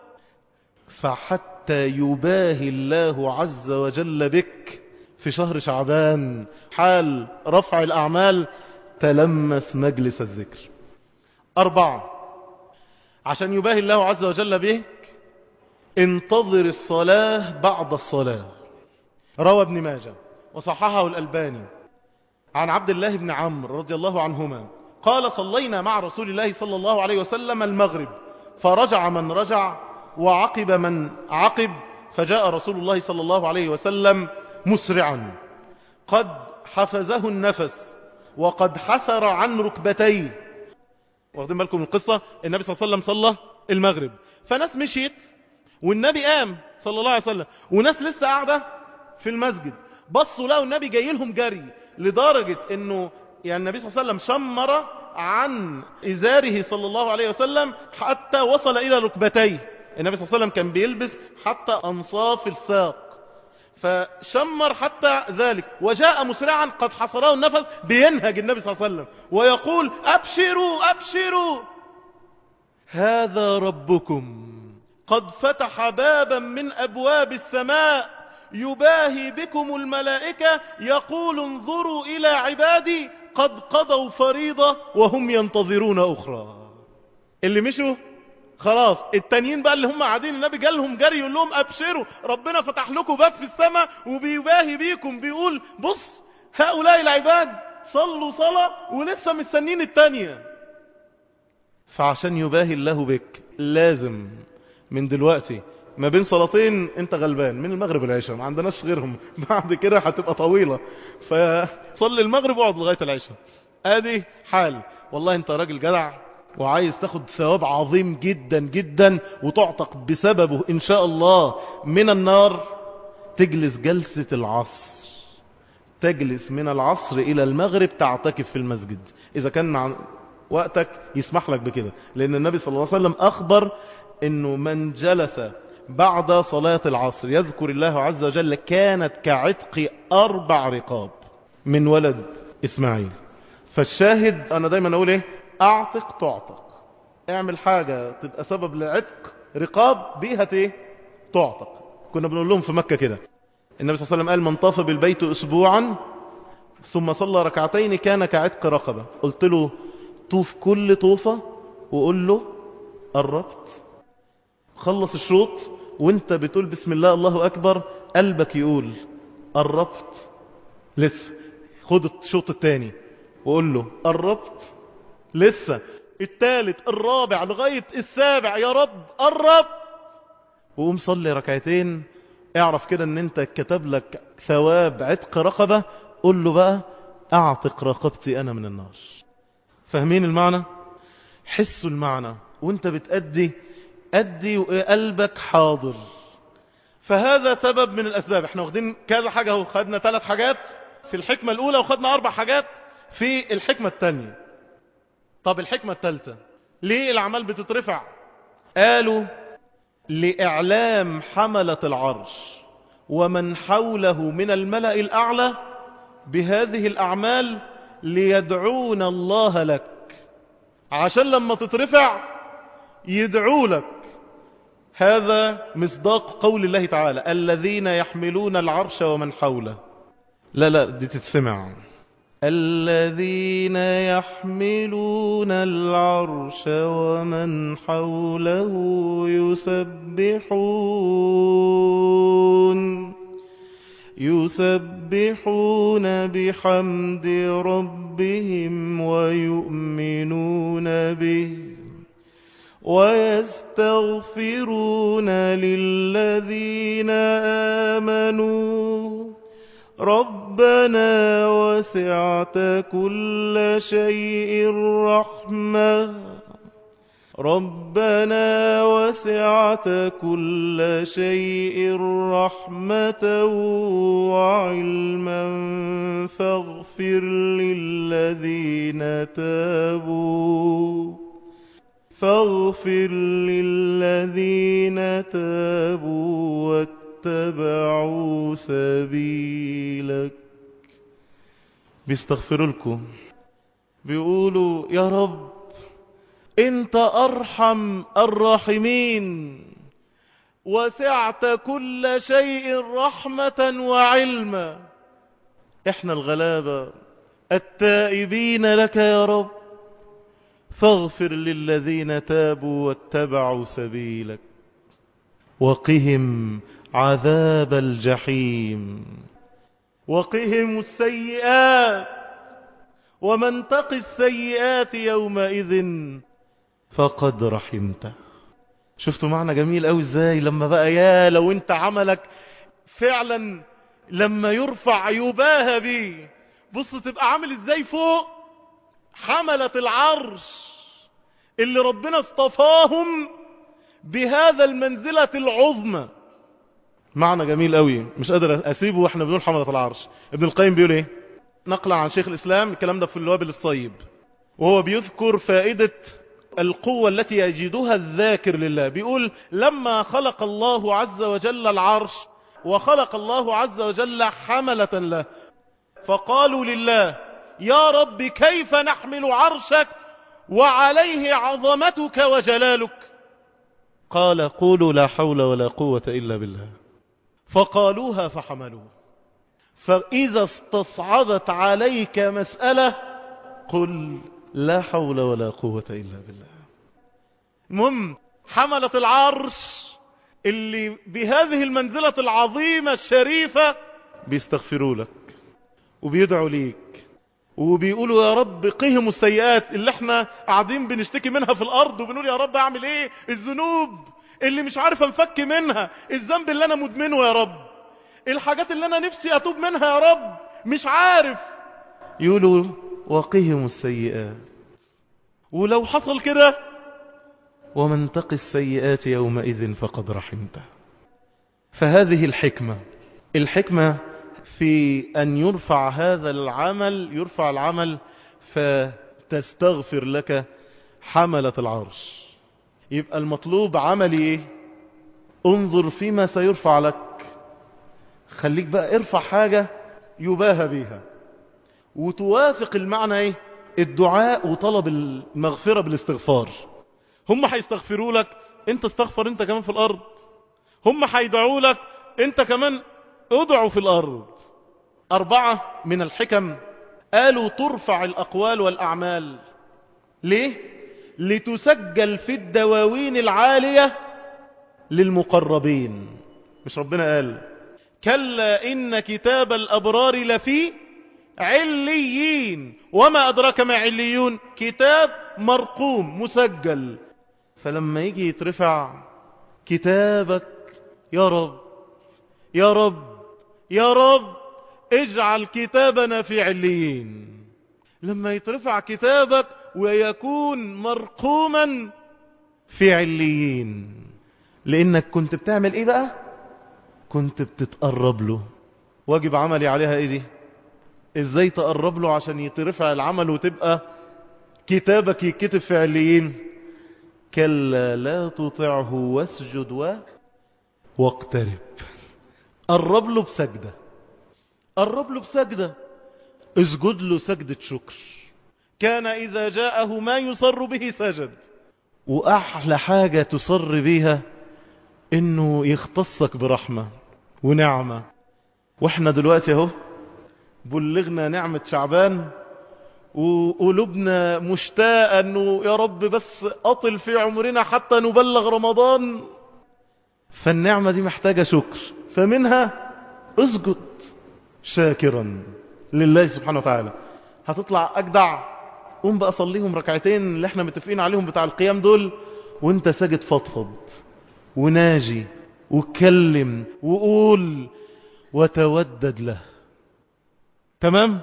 فحتى يباهي الله عز وجل بك في شهر شعبان حال رفع الأعمال تلمس مجلس الذكر أربعة عشان يباهي الله عز وجل بك انتظر الصلاة بعد الصلاة روى ابن ماجه وصححه الألباني عن عبد الله بن عمرو رضي الله عنهما قال صلينا مع رسول الله صلى الله عليه وسلم المغرب فرجع من رجع وعقب من عقب فجاء رسول الله صلى الله عليه وسلم مسرعا قد حفزه النفس وقد حسر عن ركبتيه واخدين بالكم من القصة النبي صلى الله عليه وسلم صلى المغرب فناس مشيت والنبي قام صلى الله عليه وسلم وناس لسه قاعدة في المسجد بصوا لقوا النبي جاي لهم جري لدرجة انه يعني النبي صلى الله عليه وسلم شمر عن ازاره صلى الله عليه وسلم حتى وصل الى ركبتيه النبي صلى الله عليه وسلم كان بيلبس حتى انصاف الساق فشمر حتى ذلك وجاء مسرعا قد حصره النفس بينهج النبي صلى الله عليه وسلم ويقول أبشروا أبشروا هذا ربكم قد فتح بابا من أبواب السماء يباهي بكم الملائكة يقول انظروا إلى عبادي قد قضوا فريضة وهم ينتظرون أخرى اللي مشوا خلاص التانيين بقى اللي هم قاعدين النبي جالهم جري يقول لهم ابشروا ربنا فتح لكم باب في السماء وبيباهي بيكم بيقول بص هؤلاء العباد صلوا صلاة ولسه مستنين التانية فعشان يباهي الله بك لازم من دلوقتي ما بين صلاتين انت غلبان من المغرب والعشاء ما عندناش غيرهم بعد كده هتبقى طويلة فصلي المغرب واقعد لغاية العشاء ادي حال والله انت راجل جدع وعايز تاخد ثواب عظيم جدا جدا وتعتق بسببه ان شاء الله من النار تجلس جلسة العصر تجلس من العصر الى المغرب تعتكف في المسجد اذا كان وقتك يسمح لك بكده لان النبي صلى الله عليه وسلم اخبر انه من جلس بعد صلاة العصر يذكر الله عز وجل كانت كعتق اربع رقاب من ولد اسماعيل فالشاهد انا دايما اقول ايه اعتق تعتق اعمل حاجة تبقى سبب لعتق رقاب بيها ايه تعتق كنا بنقول لهم في مكة كده النبي صلى الله عليه وسلم قال من طاف بالبيت اسبوعا ثم صلى ركعتين كان كعتق رقبة قلت له طوف كل طوفة وقول له قربت خلص الشوط وانت بتقول بسم الله الله اكبر قلبك يقول قربت لسه خد الشوط التاني وقول له قربت لسه التالت الرابع لغاية السابع يا رب قربت وقوم صلي ركعتين اعرف كده ان انت كتب لك ثواب عتق رقبة قول له بقى اعتق رقبتي انا من النار فاهمين المعنى حسوا المعنى وانت بتأدي أدي وقلبك حاضر فهذا سبب من الأسباب احنا واخدين كذا حاجة اهو خدنا ثلاث حاجات في الحكمة الأولى وخدنا أربع حاجات في الحكمة الثانية طب الحكمة الثالثة ليه الأعمال بتترفع قالوا لإعلام حملة العرش ومن حوله من الملأ الأعلى بهذه الأعمال ليدعون الله لك عشان لما تترفع يدعو لك هذا مصداق قول الله تعالى الذين يحملون العرش ومن حوله لا لا دي تتسمع الذين يحملون العرش ومن حوله يسبحون يسبحون بحمد ربهم ويؤمنون به ويستغفرون للذين آمنوا ربنا وسعت كل شيء رحمة ربنا وسعت كل شيء رحمة وعلما فاغفر للذين تابوا فاغفر للذين تابوا واتبعوا سبيلك بيستغفروا لكم بيقولوا يا رب انت ارحم الراحمين وسعت كل شيء رحمة وعلما احنا الغلابة التائبين لك يا رب فاغفر للذين تابوا واتبعوا سبيلك وقهم عذاب الجحيم وقهم السيئات ومن تق السيئات يومئذ فقد رحمته شفتوا معنى جميل قوي ازاي لما بقى يا لو انت عملك فعلا لما يرفع يباهى بيه بص تبقى عامل ازاي فوق حملة العرش اللي ربنا اصطفاهم بهذا المنزلة العظمى معنى جميل قوي مش قادر اسيبه واحنا بنقول حملة العرش ابن القيم بيقول ايه نقل عن شيخ الاسلام الكلام ده في الوابل الصيب وهو بيذكر فائدة القوة التي يجدها الذاكر لله بيقول لما خلق الله عز وجل العرش وخلق الله عز وجل حملة له فقالوا لله يا رب كيف نحمل عرشك وعليه عظمتك وجلالك قال قولوا لا حول ولا قوة إلا بالله فقالوها فحملوه فإذا استصعبت عليك مسألة قل لا حول ولا قوة إلا بالله المهم حملة العرش اللي بهذه المنزلة العظيمة الشريفة بيستغفروا لك وبيدعوا ليك وبيقولوا يا رب قهم السيئات اللي احنا قاعدين بنشتكي منها في الارض وبنقول يا رب اعمل ايه الذنوب اللي مش عارف انفك منها الذنب اللي انا مدمنه يا رب الحاجات اللي انا نفسي اتوب منها يا رب مش عارف يقولوا وقهم السيئات ولو حصل كده ومن تق السيئات يومئذ فقد رحمته فهذه الحكمة الحكمة في أن يرفع هذا العمل يرفع العمل فتستغفر لك حملة العرش يبقى المطلوب عملي ايه انظر فيما سيرفع لك خليك بقى ارفع حاجة يباهى بيها وتوافق المعنى ايه الدعاء وطلب المغفرة بالاستغفار هم هيستغفروا لك انت استغفر انت كمان في الارض هم هيدعوا لك انت كمان ادعوا في الارض اربعة من الحكم قالوا ترفع الاقوال والاعمال ليه لتسجل في الدواوين العالية للمقربين مش ربنا قال كلا إن كتاب الأبرار لفي عليين وما أدراك ما عليون كتاب مرقوم مسجل فلما يجي يترفع كتابك يا رب يا رب يا رب اجعل كتابنا في عليين لما يترفع كتابك ويكون مرقوما في عليين لانك كنت بتعمل ايه بقى كنت بتتقرب له واجب عملي عليها ايه دي ازاي تقرب له عشان يترفع العمل وتبقى كتابك يكتب في عليين كلا لا تطعه واسجد و واقترب قرب له بسجدة قرب له بسجدة اسجد له سجدة شكر كان إذا جاءه ما يصر به سجد وأحلى حاجة تصر بيها إنه يختصك برحمة ونعمة وإحنا دلوقتي اهو بلغنا نعمة شعبان وقلوبنا مشتاقة أنه يا رب بس أطل في عمرنا حتى نبلغ رمضان فالنعمة دي محتاجة شكر فمنها اسجد شاكرا لله سبحانه وتعالى هتطلع أجدع قوم بقى صليهم ركعتين اللي احنا متفقين عليهم بتاع القيام دول وانت ساجد فضفض وناجي واتكلم وقول وتودد له تمام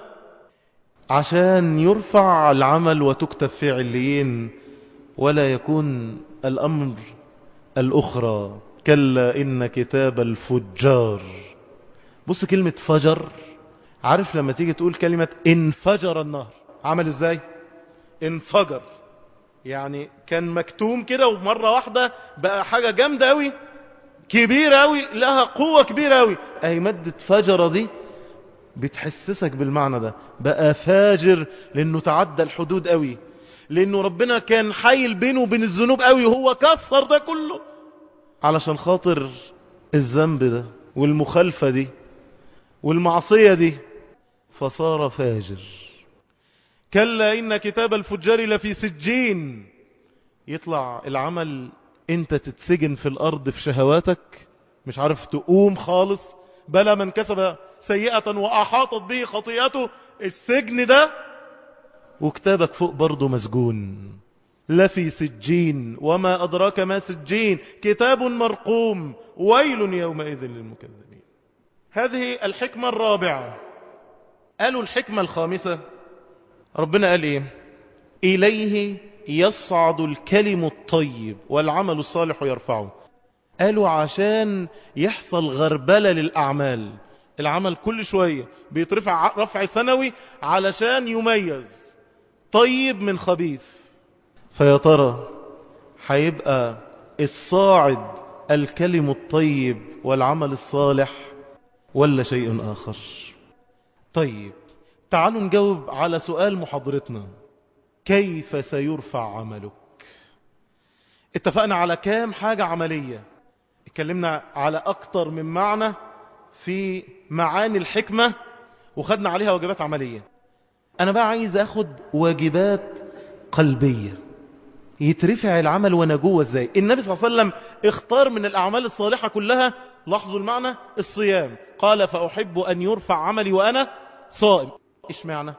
عشان يرفع العمل وتكتب في عليين ولا يكون الأمر الأخرى كلا إن كتاب الفجار بص كلمة فجر عارف لما تيجي تقول كلمة انفجر النهر عمل ازاي انفجر يعني كان مكتوم كده ومرة واحدة بقى حاجة جامدة قوي كبيرة قوي لها قوة كبيرة قوي اهي مادة فجرة دي بتحسسك بالمعنى ده بقى فاجر لانه تعدى الحدود قوي لانه ربنا كان حايل بينه وبين الذنوب قوي وهو كسر ده كله علشان خاطر الذنب ده والمخالفة دي والمعصية دي فصار فاجر كلا إن كتاب الفجار لفي سجين يطلع العمل انت تتسجن في الأرض في شهواتك مش عارف تقوم خالص بلا من كسب سيئة وأحاطت به خطيئته السجن ده وكتابك فوق برضه مسجون لفي سجين وما أدراك ما سجين كتاب مرقوم ويل يومئذ للمكذبين هذه الحكمة الرابعة قالوا الحكمة الخامسة ربنا قال ايه إليه يصعد الكلم الطيب والعمل الصالح يرفعه قالوا عشان يحصل غربلة للأعمال العمل كل شوية بيترفع رفع سنوي علشان يميز طيب من خبيث فيا ترى هيبقى الصاعد الكلم الطيب والعمل الصالح ولا شيء آخر طيب تعالوا نجاوب على سؤال محاضرتنا كيف سيرفع عملك اتفقنا على كام حاجة عملية اتكلمنا على اكتر من معنى في معاني الحكمة وخدنا عليها واجبات عملية انا بقى عايز اخد واجبات قلبية يترفع العمل وانا جوه ازاي النبي صلى الله عليه وسلم اختار من الاعمال الصالحة كلها لاحظوا المعنى الصيام قال فاحب ان يرفع عملي وانا صائم ايش معنى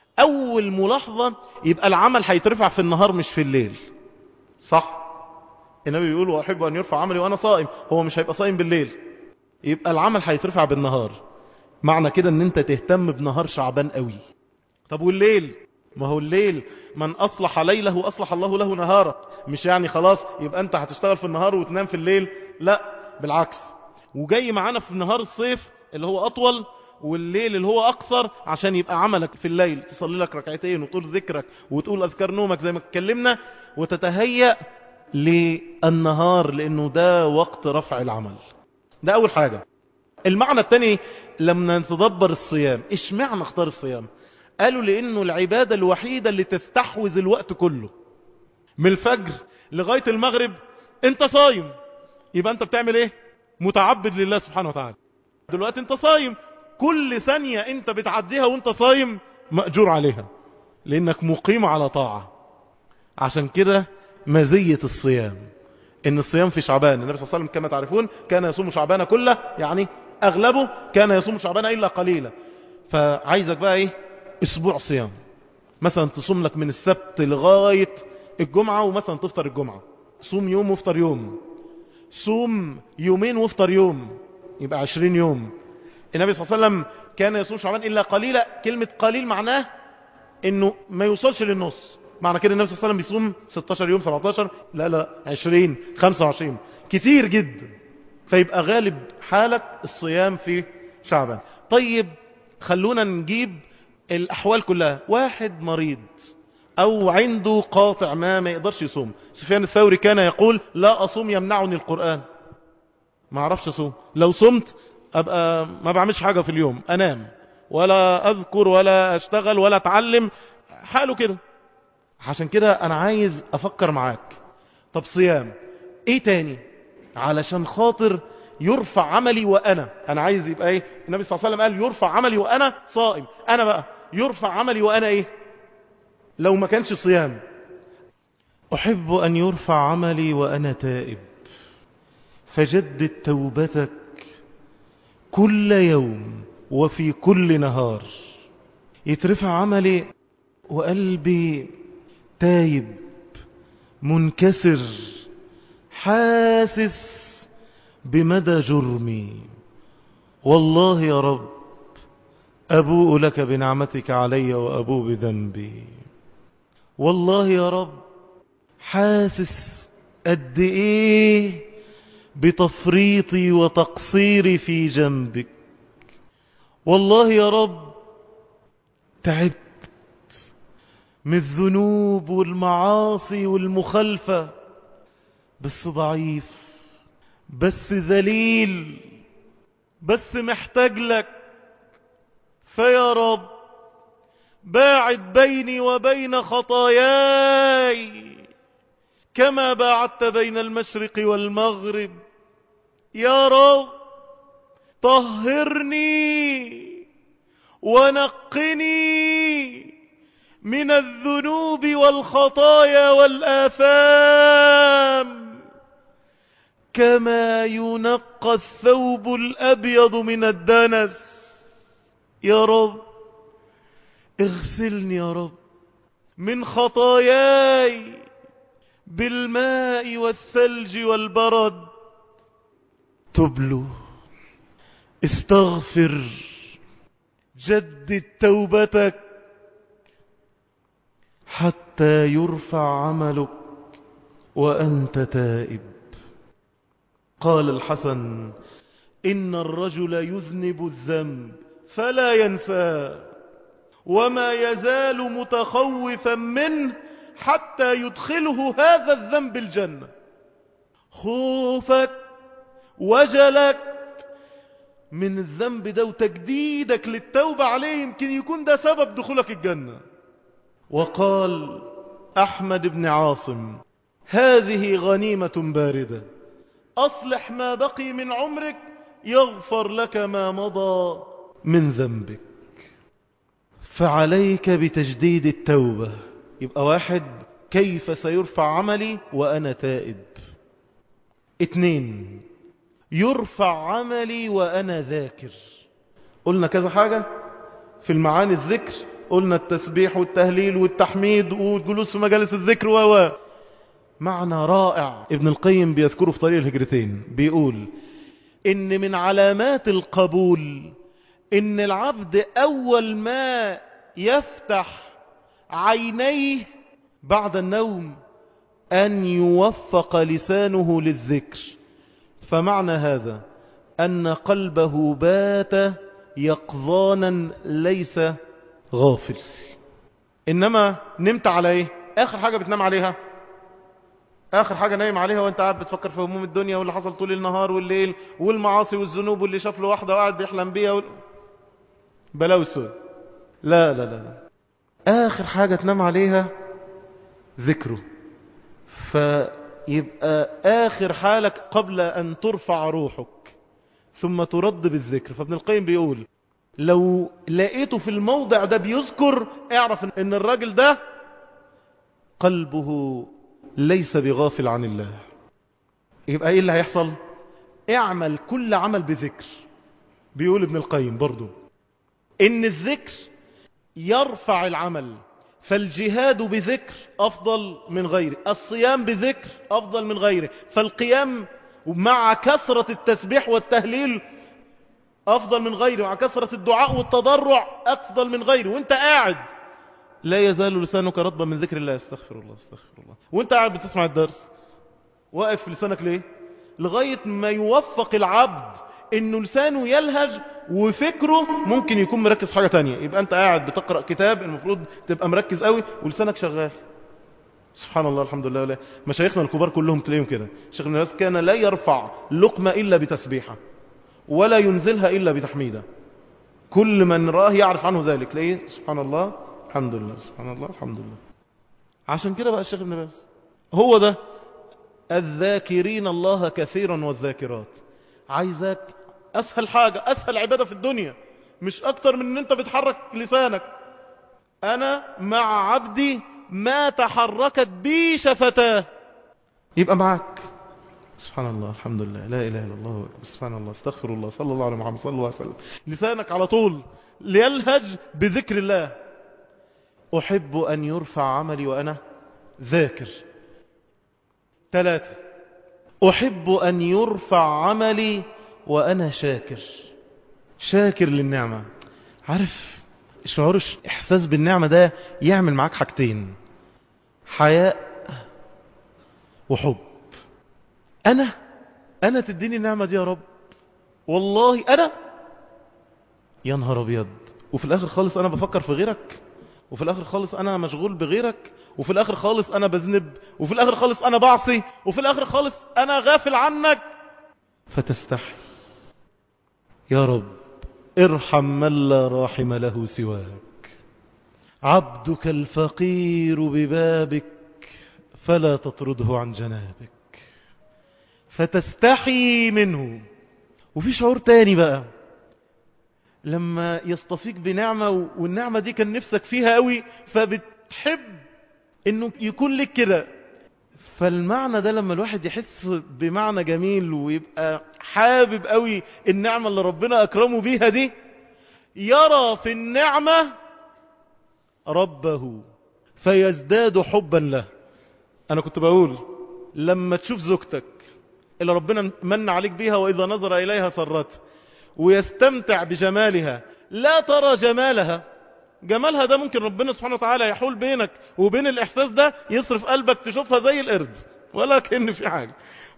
اول ملاحظة يبقى العمل هيترفع في النهار مش في الليل صح النبي بيقول وأحب أن يرفع عملي وأنا صائم هو مش هيبقى صائم بالليل يبقى العمل هيترفع بالنهار معنى كده ان انت تهتم بنهار شعبان قوي طب والليل ما هو الليل من أصلح ليله أصلح الله له نهاره مش يعني خلاص يبقى انت هتشتغل في النهار وتنام في الليل لا بالعكس وجاي معانا في نهار الصيف اللي هو أطول والليل اللي هو أقصر عشان يبقى عملك في الليل تصلي لك ركعتين وتقول ذكرك وتقول أذكار نومك زي ما اتكلمنا وتتهيأ للنهار لأنه ده وقت رفع العمل ده أول حاجة المعنى الثاني لما نتدبر الصيام إيش معنى اختار الصيام قالوا لأنه العبادة الوحيدة اللي تستحوذ الوقت كله من الفجر لغاية المغرب انت صايم يبقى انت بتعمل ايه متعبد لله سبحانه وتعالى دلوقتي انت صايم كل ثانية انت بتعديها وانت صايم مأجور عليها لانك مقيم على طاعة عشان كده مزية الصيام ان الصيام في شعبان النبي صلى الله عليه وسلم كما تعرفون كان يصوم شعبان كله يعني اغلبه كان يصوم شعبان الا قليلا فعايزك بقى ايه اسبوع صيام مثلا تصوم لك من السبت لغاية الجمعة ومثلا تفطر الجمعة صوم يوم وافطر يوم صوم يومين وافطر يوم يبقى عشرين يوم النبي صلى الله عليه وسلم كان يصوم شعبان إلا قليلا كلمة قليل معناه انه ما يوصلش للنص معنى كده النبي صلى الله عليه وسلم بيصوم 16 يوم 17 لا لا 20 25 كتير جدا فيبقى غالب حالك الصيام في شعبان طيب خلونا نجيب الأحوال كلها واحد مريض أو عنده قاطع ما ما يقدرش يصوم سفيان الثوري كان يقول لا أصوم يمنعني القرآن ما أعرفش أصوم لو صمت أبقى ما بعملش حاجة في اليوم أنام ولا أذكر ولا أشتغل ولا أتعلم حاله كده عشان كده أنا عايز أفكر معاك طب صيام إيه تاني علشان خاطر يرفع عملي وأنا أنا عايز يبقى إيه النبي صلى الله عليه وسلم قال يرفع عملي وأنا صائم أنا بقى يرفع عملي وأنا إيه لو ما كانش صيام أحب أن يرفع عملي وأنا تائب فجدد توبتك كل يوم وفي كل نهار يترفع عملي وقلبي تايب منكسر حاسس بمدى جرمي والله يا رب أبوء لك بنعمتك علي وأبوء بذنبي والله يا رب حاسس قد ايه بتفريطي وتقصيري في جنبك والله يا رب تعبت من الذنوب والمعاصي والمخالفة بس ضعيف بس ذليل بس محتاج لك فيا رب باعد بيني وبين خطاياي كما باعدت بين المشرق والمغرب يا رب طهرني ونقني من الذنوب والخطايا والآثام كما ينقى الثوب الأبيض من الدنس يا رب اغسلني يا رب من خطاياي بالماء والثلج والبرد تبلو استغفر جدد توبتك حتى يرفع عملك وأنت تائب قال الحسن إن الرجل يذنب الذنب فلا ينساه وما يزال متخوفا منه حتى يدخله هذا الذنب الجنة خوفك وجلك من الذنب ده وتجديدك للتوبة عليه يمكن يكون ده سبب دخولك الجنة وقال أحمد بن عاصم هذه غنيمة باردة أصلح ما بقي من عمرك يغفر لك ما مضى من ذنبك فعليك بتجديد التوبة يبقى واحد كيف سيرفع عملي وأنا تائب اتنين يرفع عملي وأنا ذاكر قلنا كذا حاجة في المعاني الذكر قلنا التسبيح والتهليل والتحميد والجلوس في مجالس الذكر و معنى رائع ابن القيم بيذكره في طريق الهجرتين بيقول ان من علامات القبول ان العبد اول ما يفتح عينيه بعد النوم ان يوفق لسانه للذكر فمعنى هذا ان قلبه بات يقظانا ليس غافل انما نمت على ايه اخر حاجة بتنام عليها اخر حاجة نايم عليها وانت قاعد بتفكر في هموم الدنيا واللي حصل طول النهار والليل والمعاصي والذنوب واللي شاف له واحدة وقاعد بيحلم بيها وال... بلاوي السود لا لا لا لا اخر حاجة تنام عليها ذكره فيبقى اخر حالك قبل ان ترفع روحك ثم ترد بالذكر فابن القيم بيقول لو لقيته في الموضع ده بيذكر اعرف ان الراجل ده قلبه ليس بغافل عن الله يبقى ايه اللي هيحصل اعمل كل عمل بذكر بيقول ابن القيم برضو ان الذكر يرفع العمل فالجهاد بذكر افضل من غيره الصيام بذكر افضل من غيره فالقيام مع كثرة التسبيح والتهليل افضل من غيره مع كثرة الدعاء والتضرع افضل من غيره وانت قاعد لا يزال لسانك رطبا من ذكر الله استغفر الله استغفر الله وانت قاعد بتسمع الدرس واقف في لسانك ليه لغاية ما يوفق العبد انه لسانه يلهج وفكره ممكن يكون مركز في حاجة تانية يبقى انت قاعد بتقرأ كتاب المفروض تبقى مركز قوي ولسانك شغال سبحان الله الحمد لله ولا مشايخنا الكبار كلهم تلاقيهم كده شيخ ابن باز كان لا يرفع لقمة إلا بتسبيحة ولا ينزلها إلا بتحميدة كل من راه يعرف عنه ذلك تلاقيه سبحان الله الحمد لله سبحان الله الحمد لله عشان كده بقى الشيخ ابن باز هو ده الذاكرين الله كثيرا والذاكرات عايزك أسهل حاجة أسهل عبادة في الدنيا مش أكتر من أن أنت بتحرك لسانك أنا مع عبدي ما تحركت بي شفتاه يبقى معك سبحان الله الحمد لله لا إله إلا الله سبحان الله استغفر الله صلى الله عليه محمد صلى الله عليه وسلم لسانك على طول ليلهج بذكر الله أحب أن يرفع عملي وأنا ذاكر ثلاثة أحب أن يرفع عملي وأنا شاكر شاكر للنعمة عارف شعور إحساس بالنعمة ده يعمل معاك حاجتين حياء وحب أنا أنا تديني النعمة دي يا رب والله أنا يا نهار أبيض وفي الآخر خالص أنا بفكر في غيرك وفي الآخر خالص أنا مشغول بغيرك وفي الآخر خالص أنا بذنب وفي الآخر خالص أنا بعصي وفي الآخر خالص أنا غافل عنك فتستحي يا رب ارحم من لا راحم له سواك عبدك الفقير ببابك فلا تطرده عن جنابك فتستحي منه وفي شعور تاني بقى لما يصطفيك بنعمة والنعمة دي كان نفسك فيها قوي فبتحب انه يكون لك كده فالمعنى ده لما الواحد يحس بمعنى جميل ويبقى حابب قوي النعمة اللي ربنا اكرمه بيها دي يرى في النعمة ربه فيزداد حبا له انا كنت بقول لما تشوف زوجتك اللي ربنا من عليك بيها واذا نظر اليها سرته ويستمتع بجمالها لا ترى جمالها جمالها ده ممكن ربنا سبحانه وتعالى يحول بينك وبين الإحساس ده يصرف قلبك تشوفها زي القرد ولا كأن في حاجة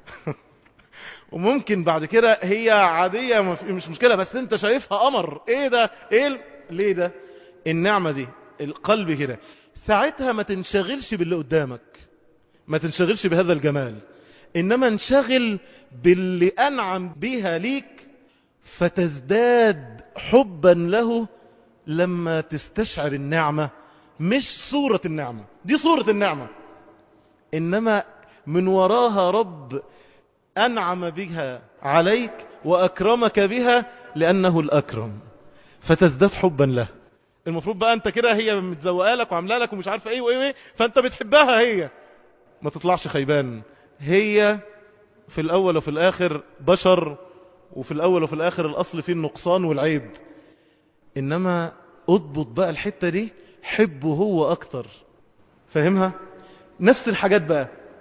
وممكن بعد كده هي عادية مش مشكلة بس انت شايفها قمر ايه ده ايه ال... ليه ده النعمة دي القلب كده ساعتها ما تنشغلش باللي قدامك ما تنشغلش بهذا الجمال انما انشغل باللي انعم بيها ليك فتزداد حبا له لما تستشعر النعمة مش صورة النعمة دي صورة النعمة إنما من وراها رب أنعم بها عليك وأكرمك بها لأنه الأكرم فتزداد حبا له المفروض بقى أنت كده هي متزوقة لك وعاملة لك ومش عارفة إيه وإيه وإيه فأنت بتحبها هي ما تطلعش خيبان هي في الأول وفي الآخر بشر وفي الأول وفي الآخر الأصل فيه النقصان والعيب إنما اضبط بقى الحتة دي حبه هو أكتر فاهمها نفس الحاجات بقى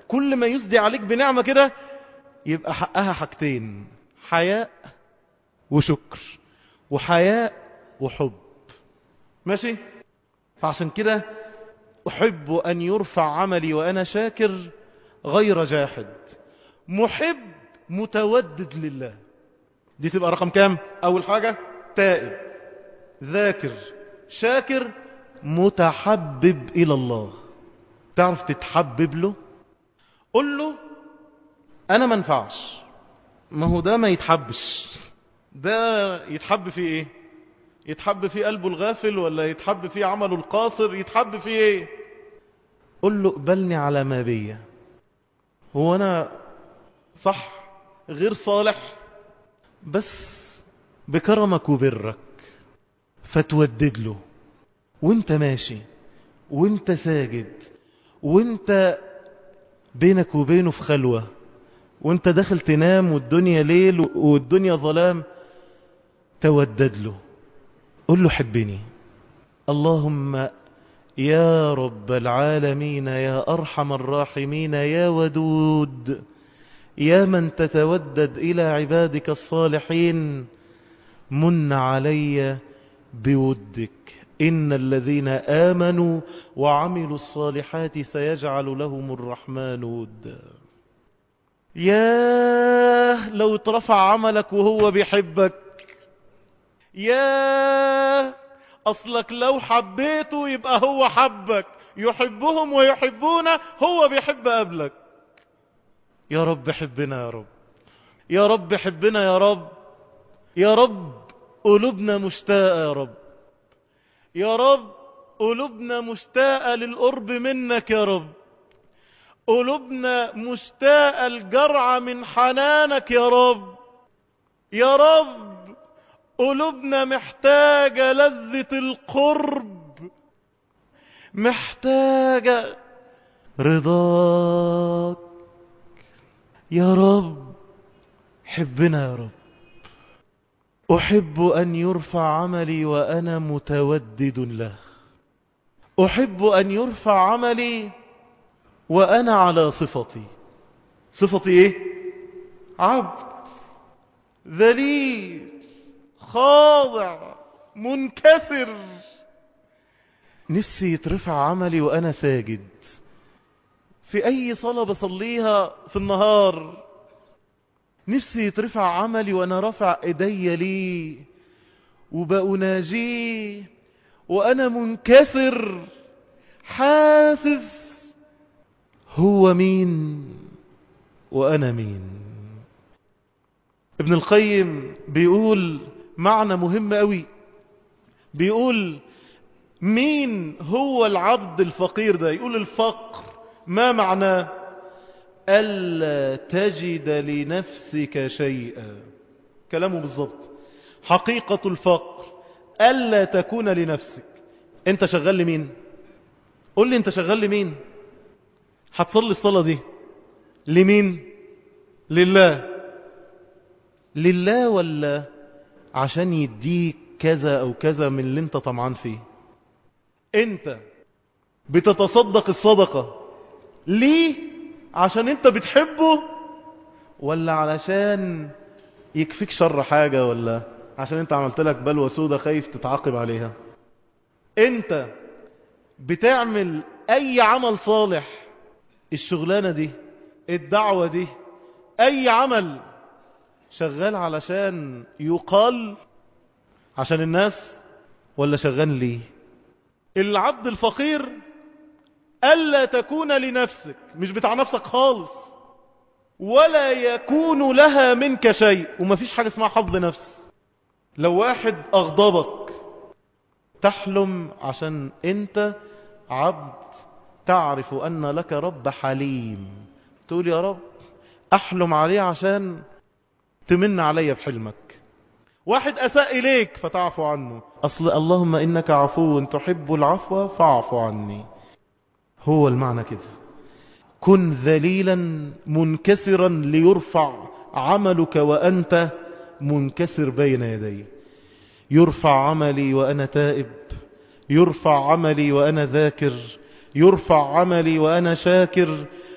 كل ما يسدي عليك بنعمة كده يبقى حقها حاجتين حياء وشكر وحياء وحب ماشي فعشان كده أحب أن يرفع عملي وأنا شاكر غير جاحد محب متودد لله دي تبقى رقم كام أول حاجة تائب ذاكر شاكر متحبب إلى الله تعرف تتحبب له قل له أنا ما انفعش ما هو ده ما يتحبش ده يتحب فيه ايه يتحب فيه قلبه الغافل ولا يتحب فيه عمله القاصر يتحب فيه ايه قل له اقبلني على ما بيا هو انا صح غير صالح بس بكرمك وبرك فتودد له وانت ماشي وانت ساجد وانت بينك وبينه في خلوة وانت داخل تنام والدنيا ليل والدنيا ظلام تودد له قل له حبني اللهم يا رب العالمين يا أرحم الراحمين يا ودود يا من تتودد إلى عبادك الصالحين من علي بودك إن الذين آمنوا وعملوا الصالحات سيجعل لهم الرحمن ودا ياه لو اترفع عملك وهو بيحبك ياه أصلك لو حبيته يبقى هو حبك يحبهم ويحبونه هو بيحب قبلك يا رب حبنا يا رب يا رب حبنا يا رب يا رب قلوبنا مشتاقة يا رب يا رب قلوبنا مشتاقة للقرب منك يا رب قلوبنا مشتاقة الجرعة من حنانك يا رب يا رب قلوبنا محتاجة لذة القرب محتاجة رضاك يا رب حبنا يا رب أحب أن يرفع عملي وأنا متودد له أحب أن يرفع عملي وأنا على صفتي صفتي إيه عبد ذليل خاضع منكسر نفسي يترفع عملي وأنا ساجد في أي صلاة بصليها في النهار نفسي يترفع عملي وأنا رفع إيدي لي وبأناجيه وأنا منكسر حاسس هو مين وأنا مين ابن القيم بيقول معنى مهم قوي بيقول مين هو العبد الفقير ده يقول الفقر ما معناه ألا تجد لنفسك شيئا كلامه بالضبط حقيقة الفقر ألا تكون لنفسك انت شغال لمين قول لي انت شغال لمين هتصلي الصلاة دي لمين لله لله ولا عشان يديك كذا او كذا من اللي انت طمعان فيه انت بتتصدق الصدقة ليه عشان انت بتحبه ولا علشان يكفيك شر حاجة ولا عشان انت عملت لك بلوى سودة خايف تتعاقب عليها انت بتعمل اي عمل صالح الشغلانة دي الدعوة دي اي عمل شغال علشان يقال عشان الناس ولا شغال ليه العبد الفقير ألا تكون لنفسك مش بتاع نفسك خالص ولا يكون لها منك شيء ومفيش حاجة اسمها حظ نفس لو واحد أغضبك تحلم عشان انت عبد تعرف أن لك رب حليم تقول يا رب أحلم عليه عشان تمن علي بحلمك واحد أساء إليك فتعفو عنه أصل اللهم إنك عفو تحب العفو فاعفو عني هو المعنى كده كن ذليلا منكسرا ليرفع عملك وأنت منكسر بين يدي يرفع عملي وأنا تائب يرفع عملي وأنا ذاكر يرفع عملي وأنا شاكر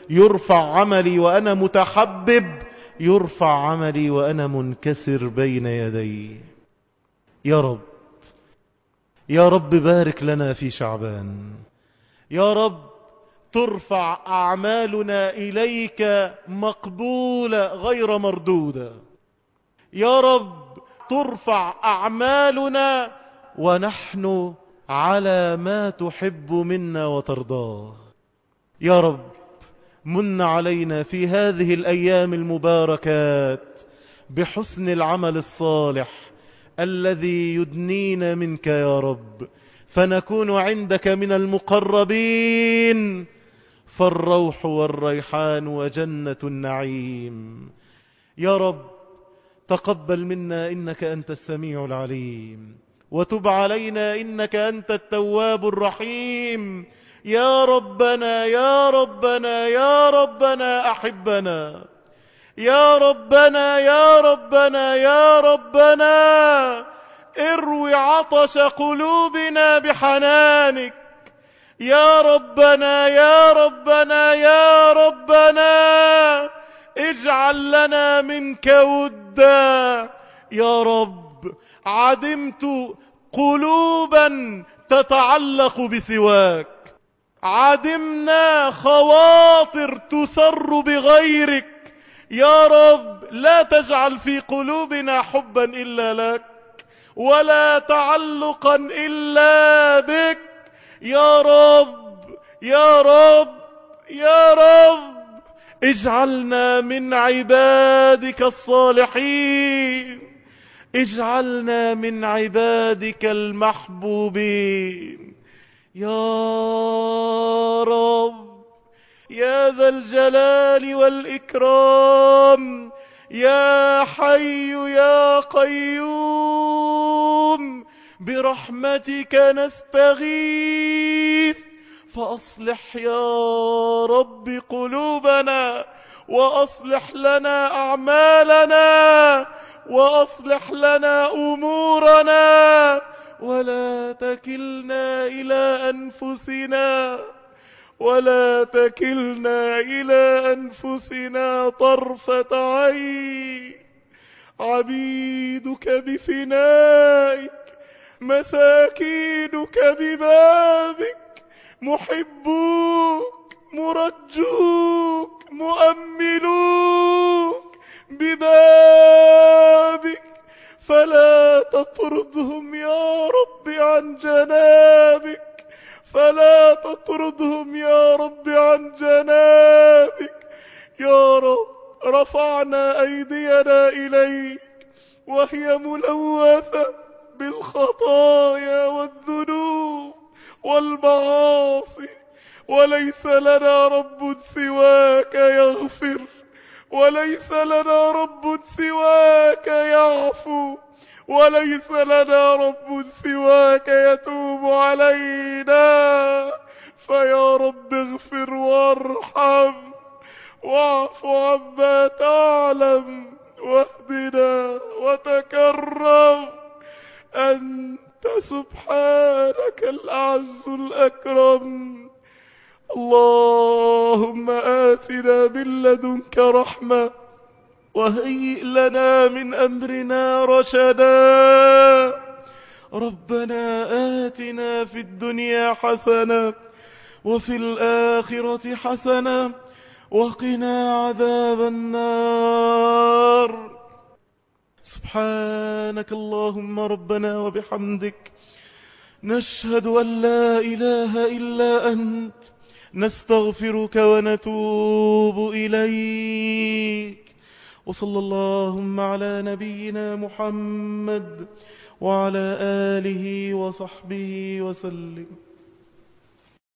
يرفع عملي وأنا متحبب يرفع عملي وأنا منكسر بين يدي يا رب يا رب بارك لنا في شعبان يا رب ترفع أعمالنا إليك مقبولة غير مردودة يا رب ترفع أعمالنا ونحن على ما تحب منا وترضاه يا رب من علينا في هذه الأيام المباركات بحسن العمل الصالح الذي يدنينا منك يا رب فنكون عندك من المقربين فالروح والريحان وجنة النعيم يا رب تقبل منا إنك أنت السميع العليم وتب علينا إنك أنت التواب الرحيم يا ربنا يا ربنا يا ربنا أحبنا يا ربنا يا ربنا يا ربنا اروي عطش قلوبنا بحنانك يا ربنا يا ربنا يا ربنا اجعل لنا منك ودا يا رب عدمت قلوبا تتعلق بسواك عدمنا خواطر تسر بغيرك يا رب لا تجعل في قلوبنا حبا إلا لك ولا تعلقا إلا بك يا رب يا رب يا رب اجعلنا من عبادك الصالحين اجعلنا من عبادك المحبوبين يا رب يا ذا الجلال والإكرام يا حي يا قيوم برحمتك نستغيث فأصلح يا رب قلوبنا وأصلح لنا أعمالنا وأصلح لنا أمورنا ولا تكلنا إلى أنفسنا ولا تكلنا إلى أنفسنا طرفة عين عبيدك بفنائك مساكينك ببابك محبوك مرجوك مؤملوك ببابك فلا تطردهم يا رب عن جنابك فلا تطردهم يا رب عن جنابك يا رب رفعنا أيدينا إليك وهي ملوثة بالخطايا والذنوب والمعاصي وليس لنا رب سواك يغفر وليس لنا رب سواك يعفو وليس لنا رب سواك يتوب علينا فيا رب اغفر وارحم واعف عما تعلم واهدنا وتكرم أنت سبحانك الأعز الأكرم اللهم آتنا من لدنك رحمة وهيئ لنا من أمرنا رشدا ربنا آتنا في الدنيا حسنة وفي الآخرة حسنة وقنا عذاب النار سبحانك اللهم ربنا وبحمدك نشهد أن لا إله إلا أنت نستغفرك ونتوب إليك وصلى اللهم على نبينا محمد وعلى آله وصحبه وسلم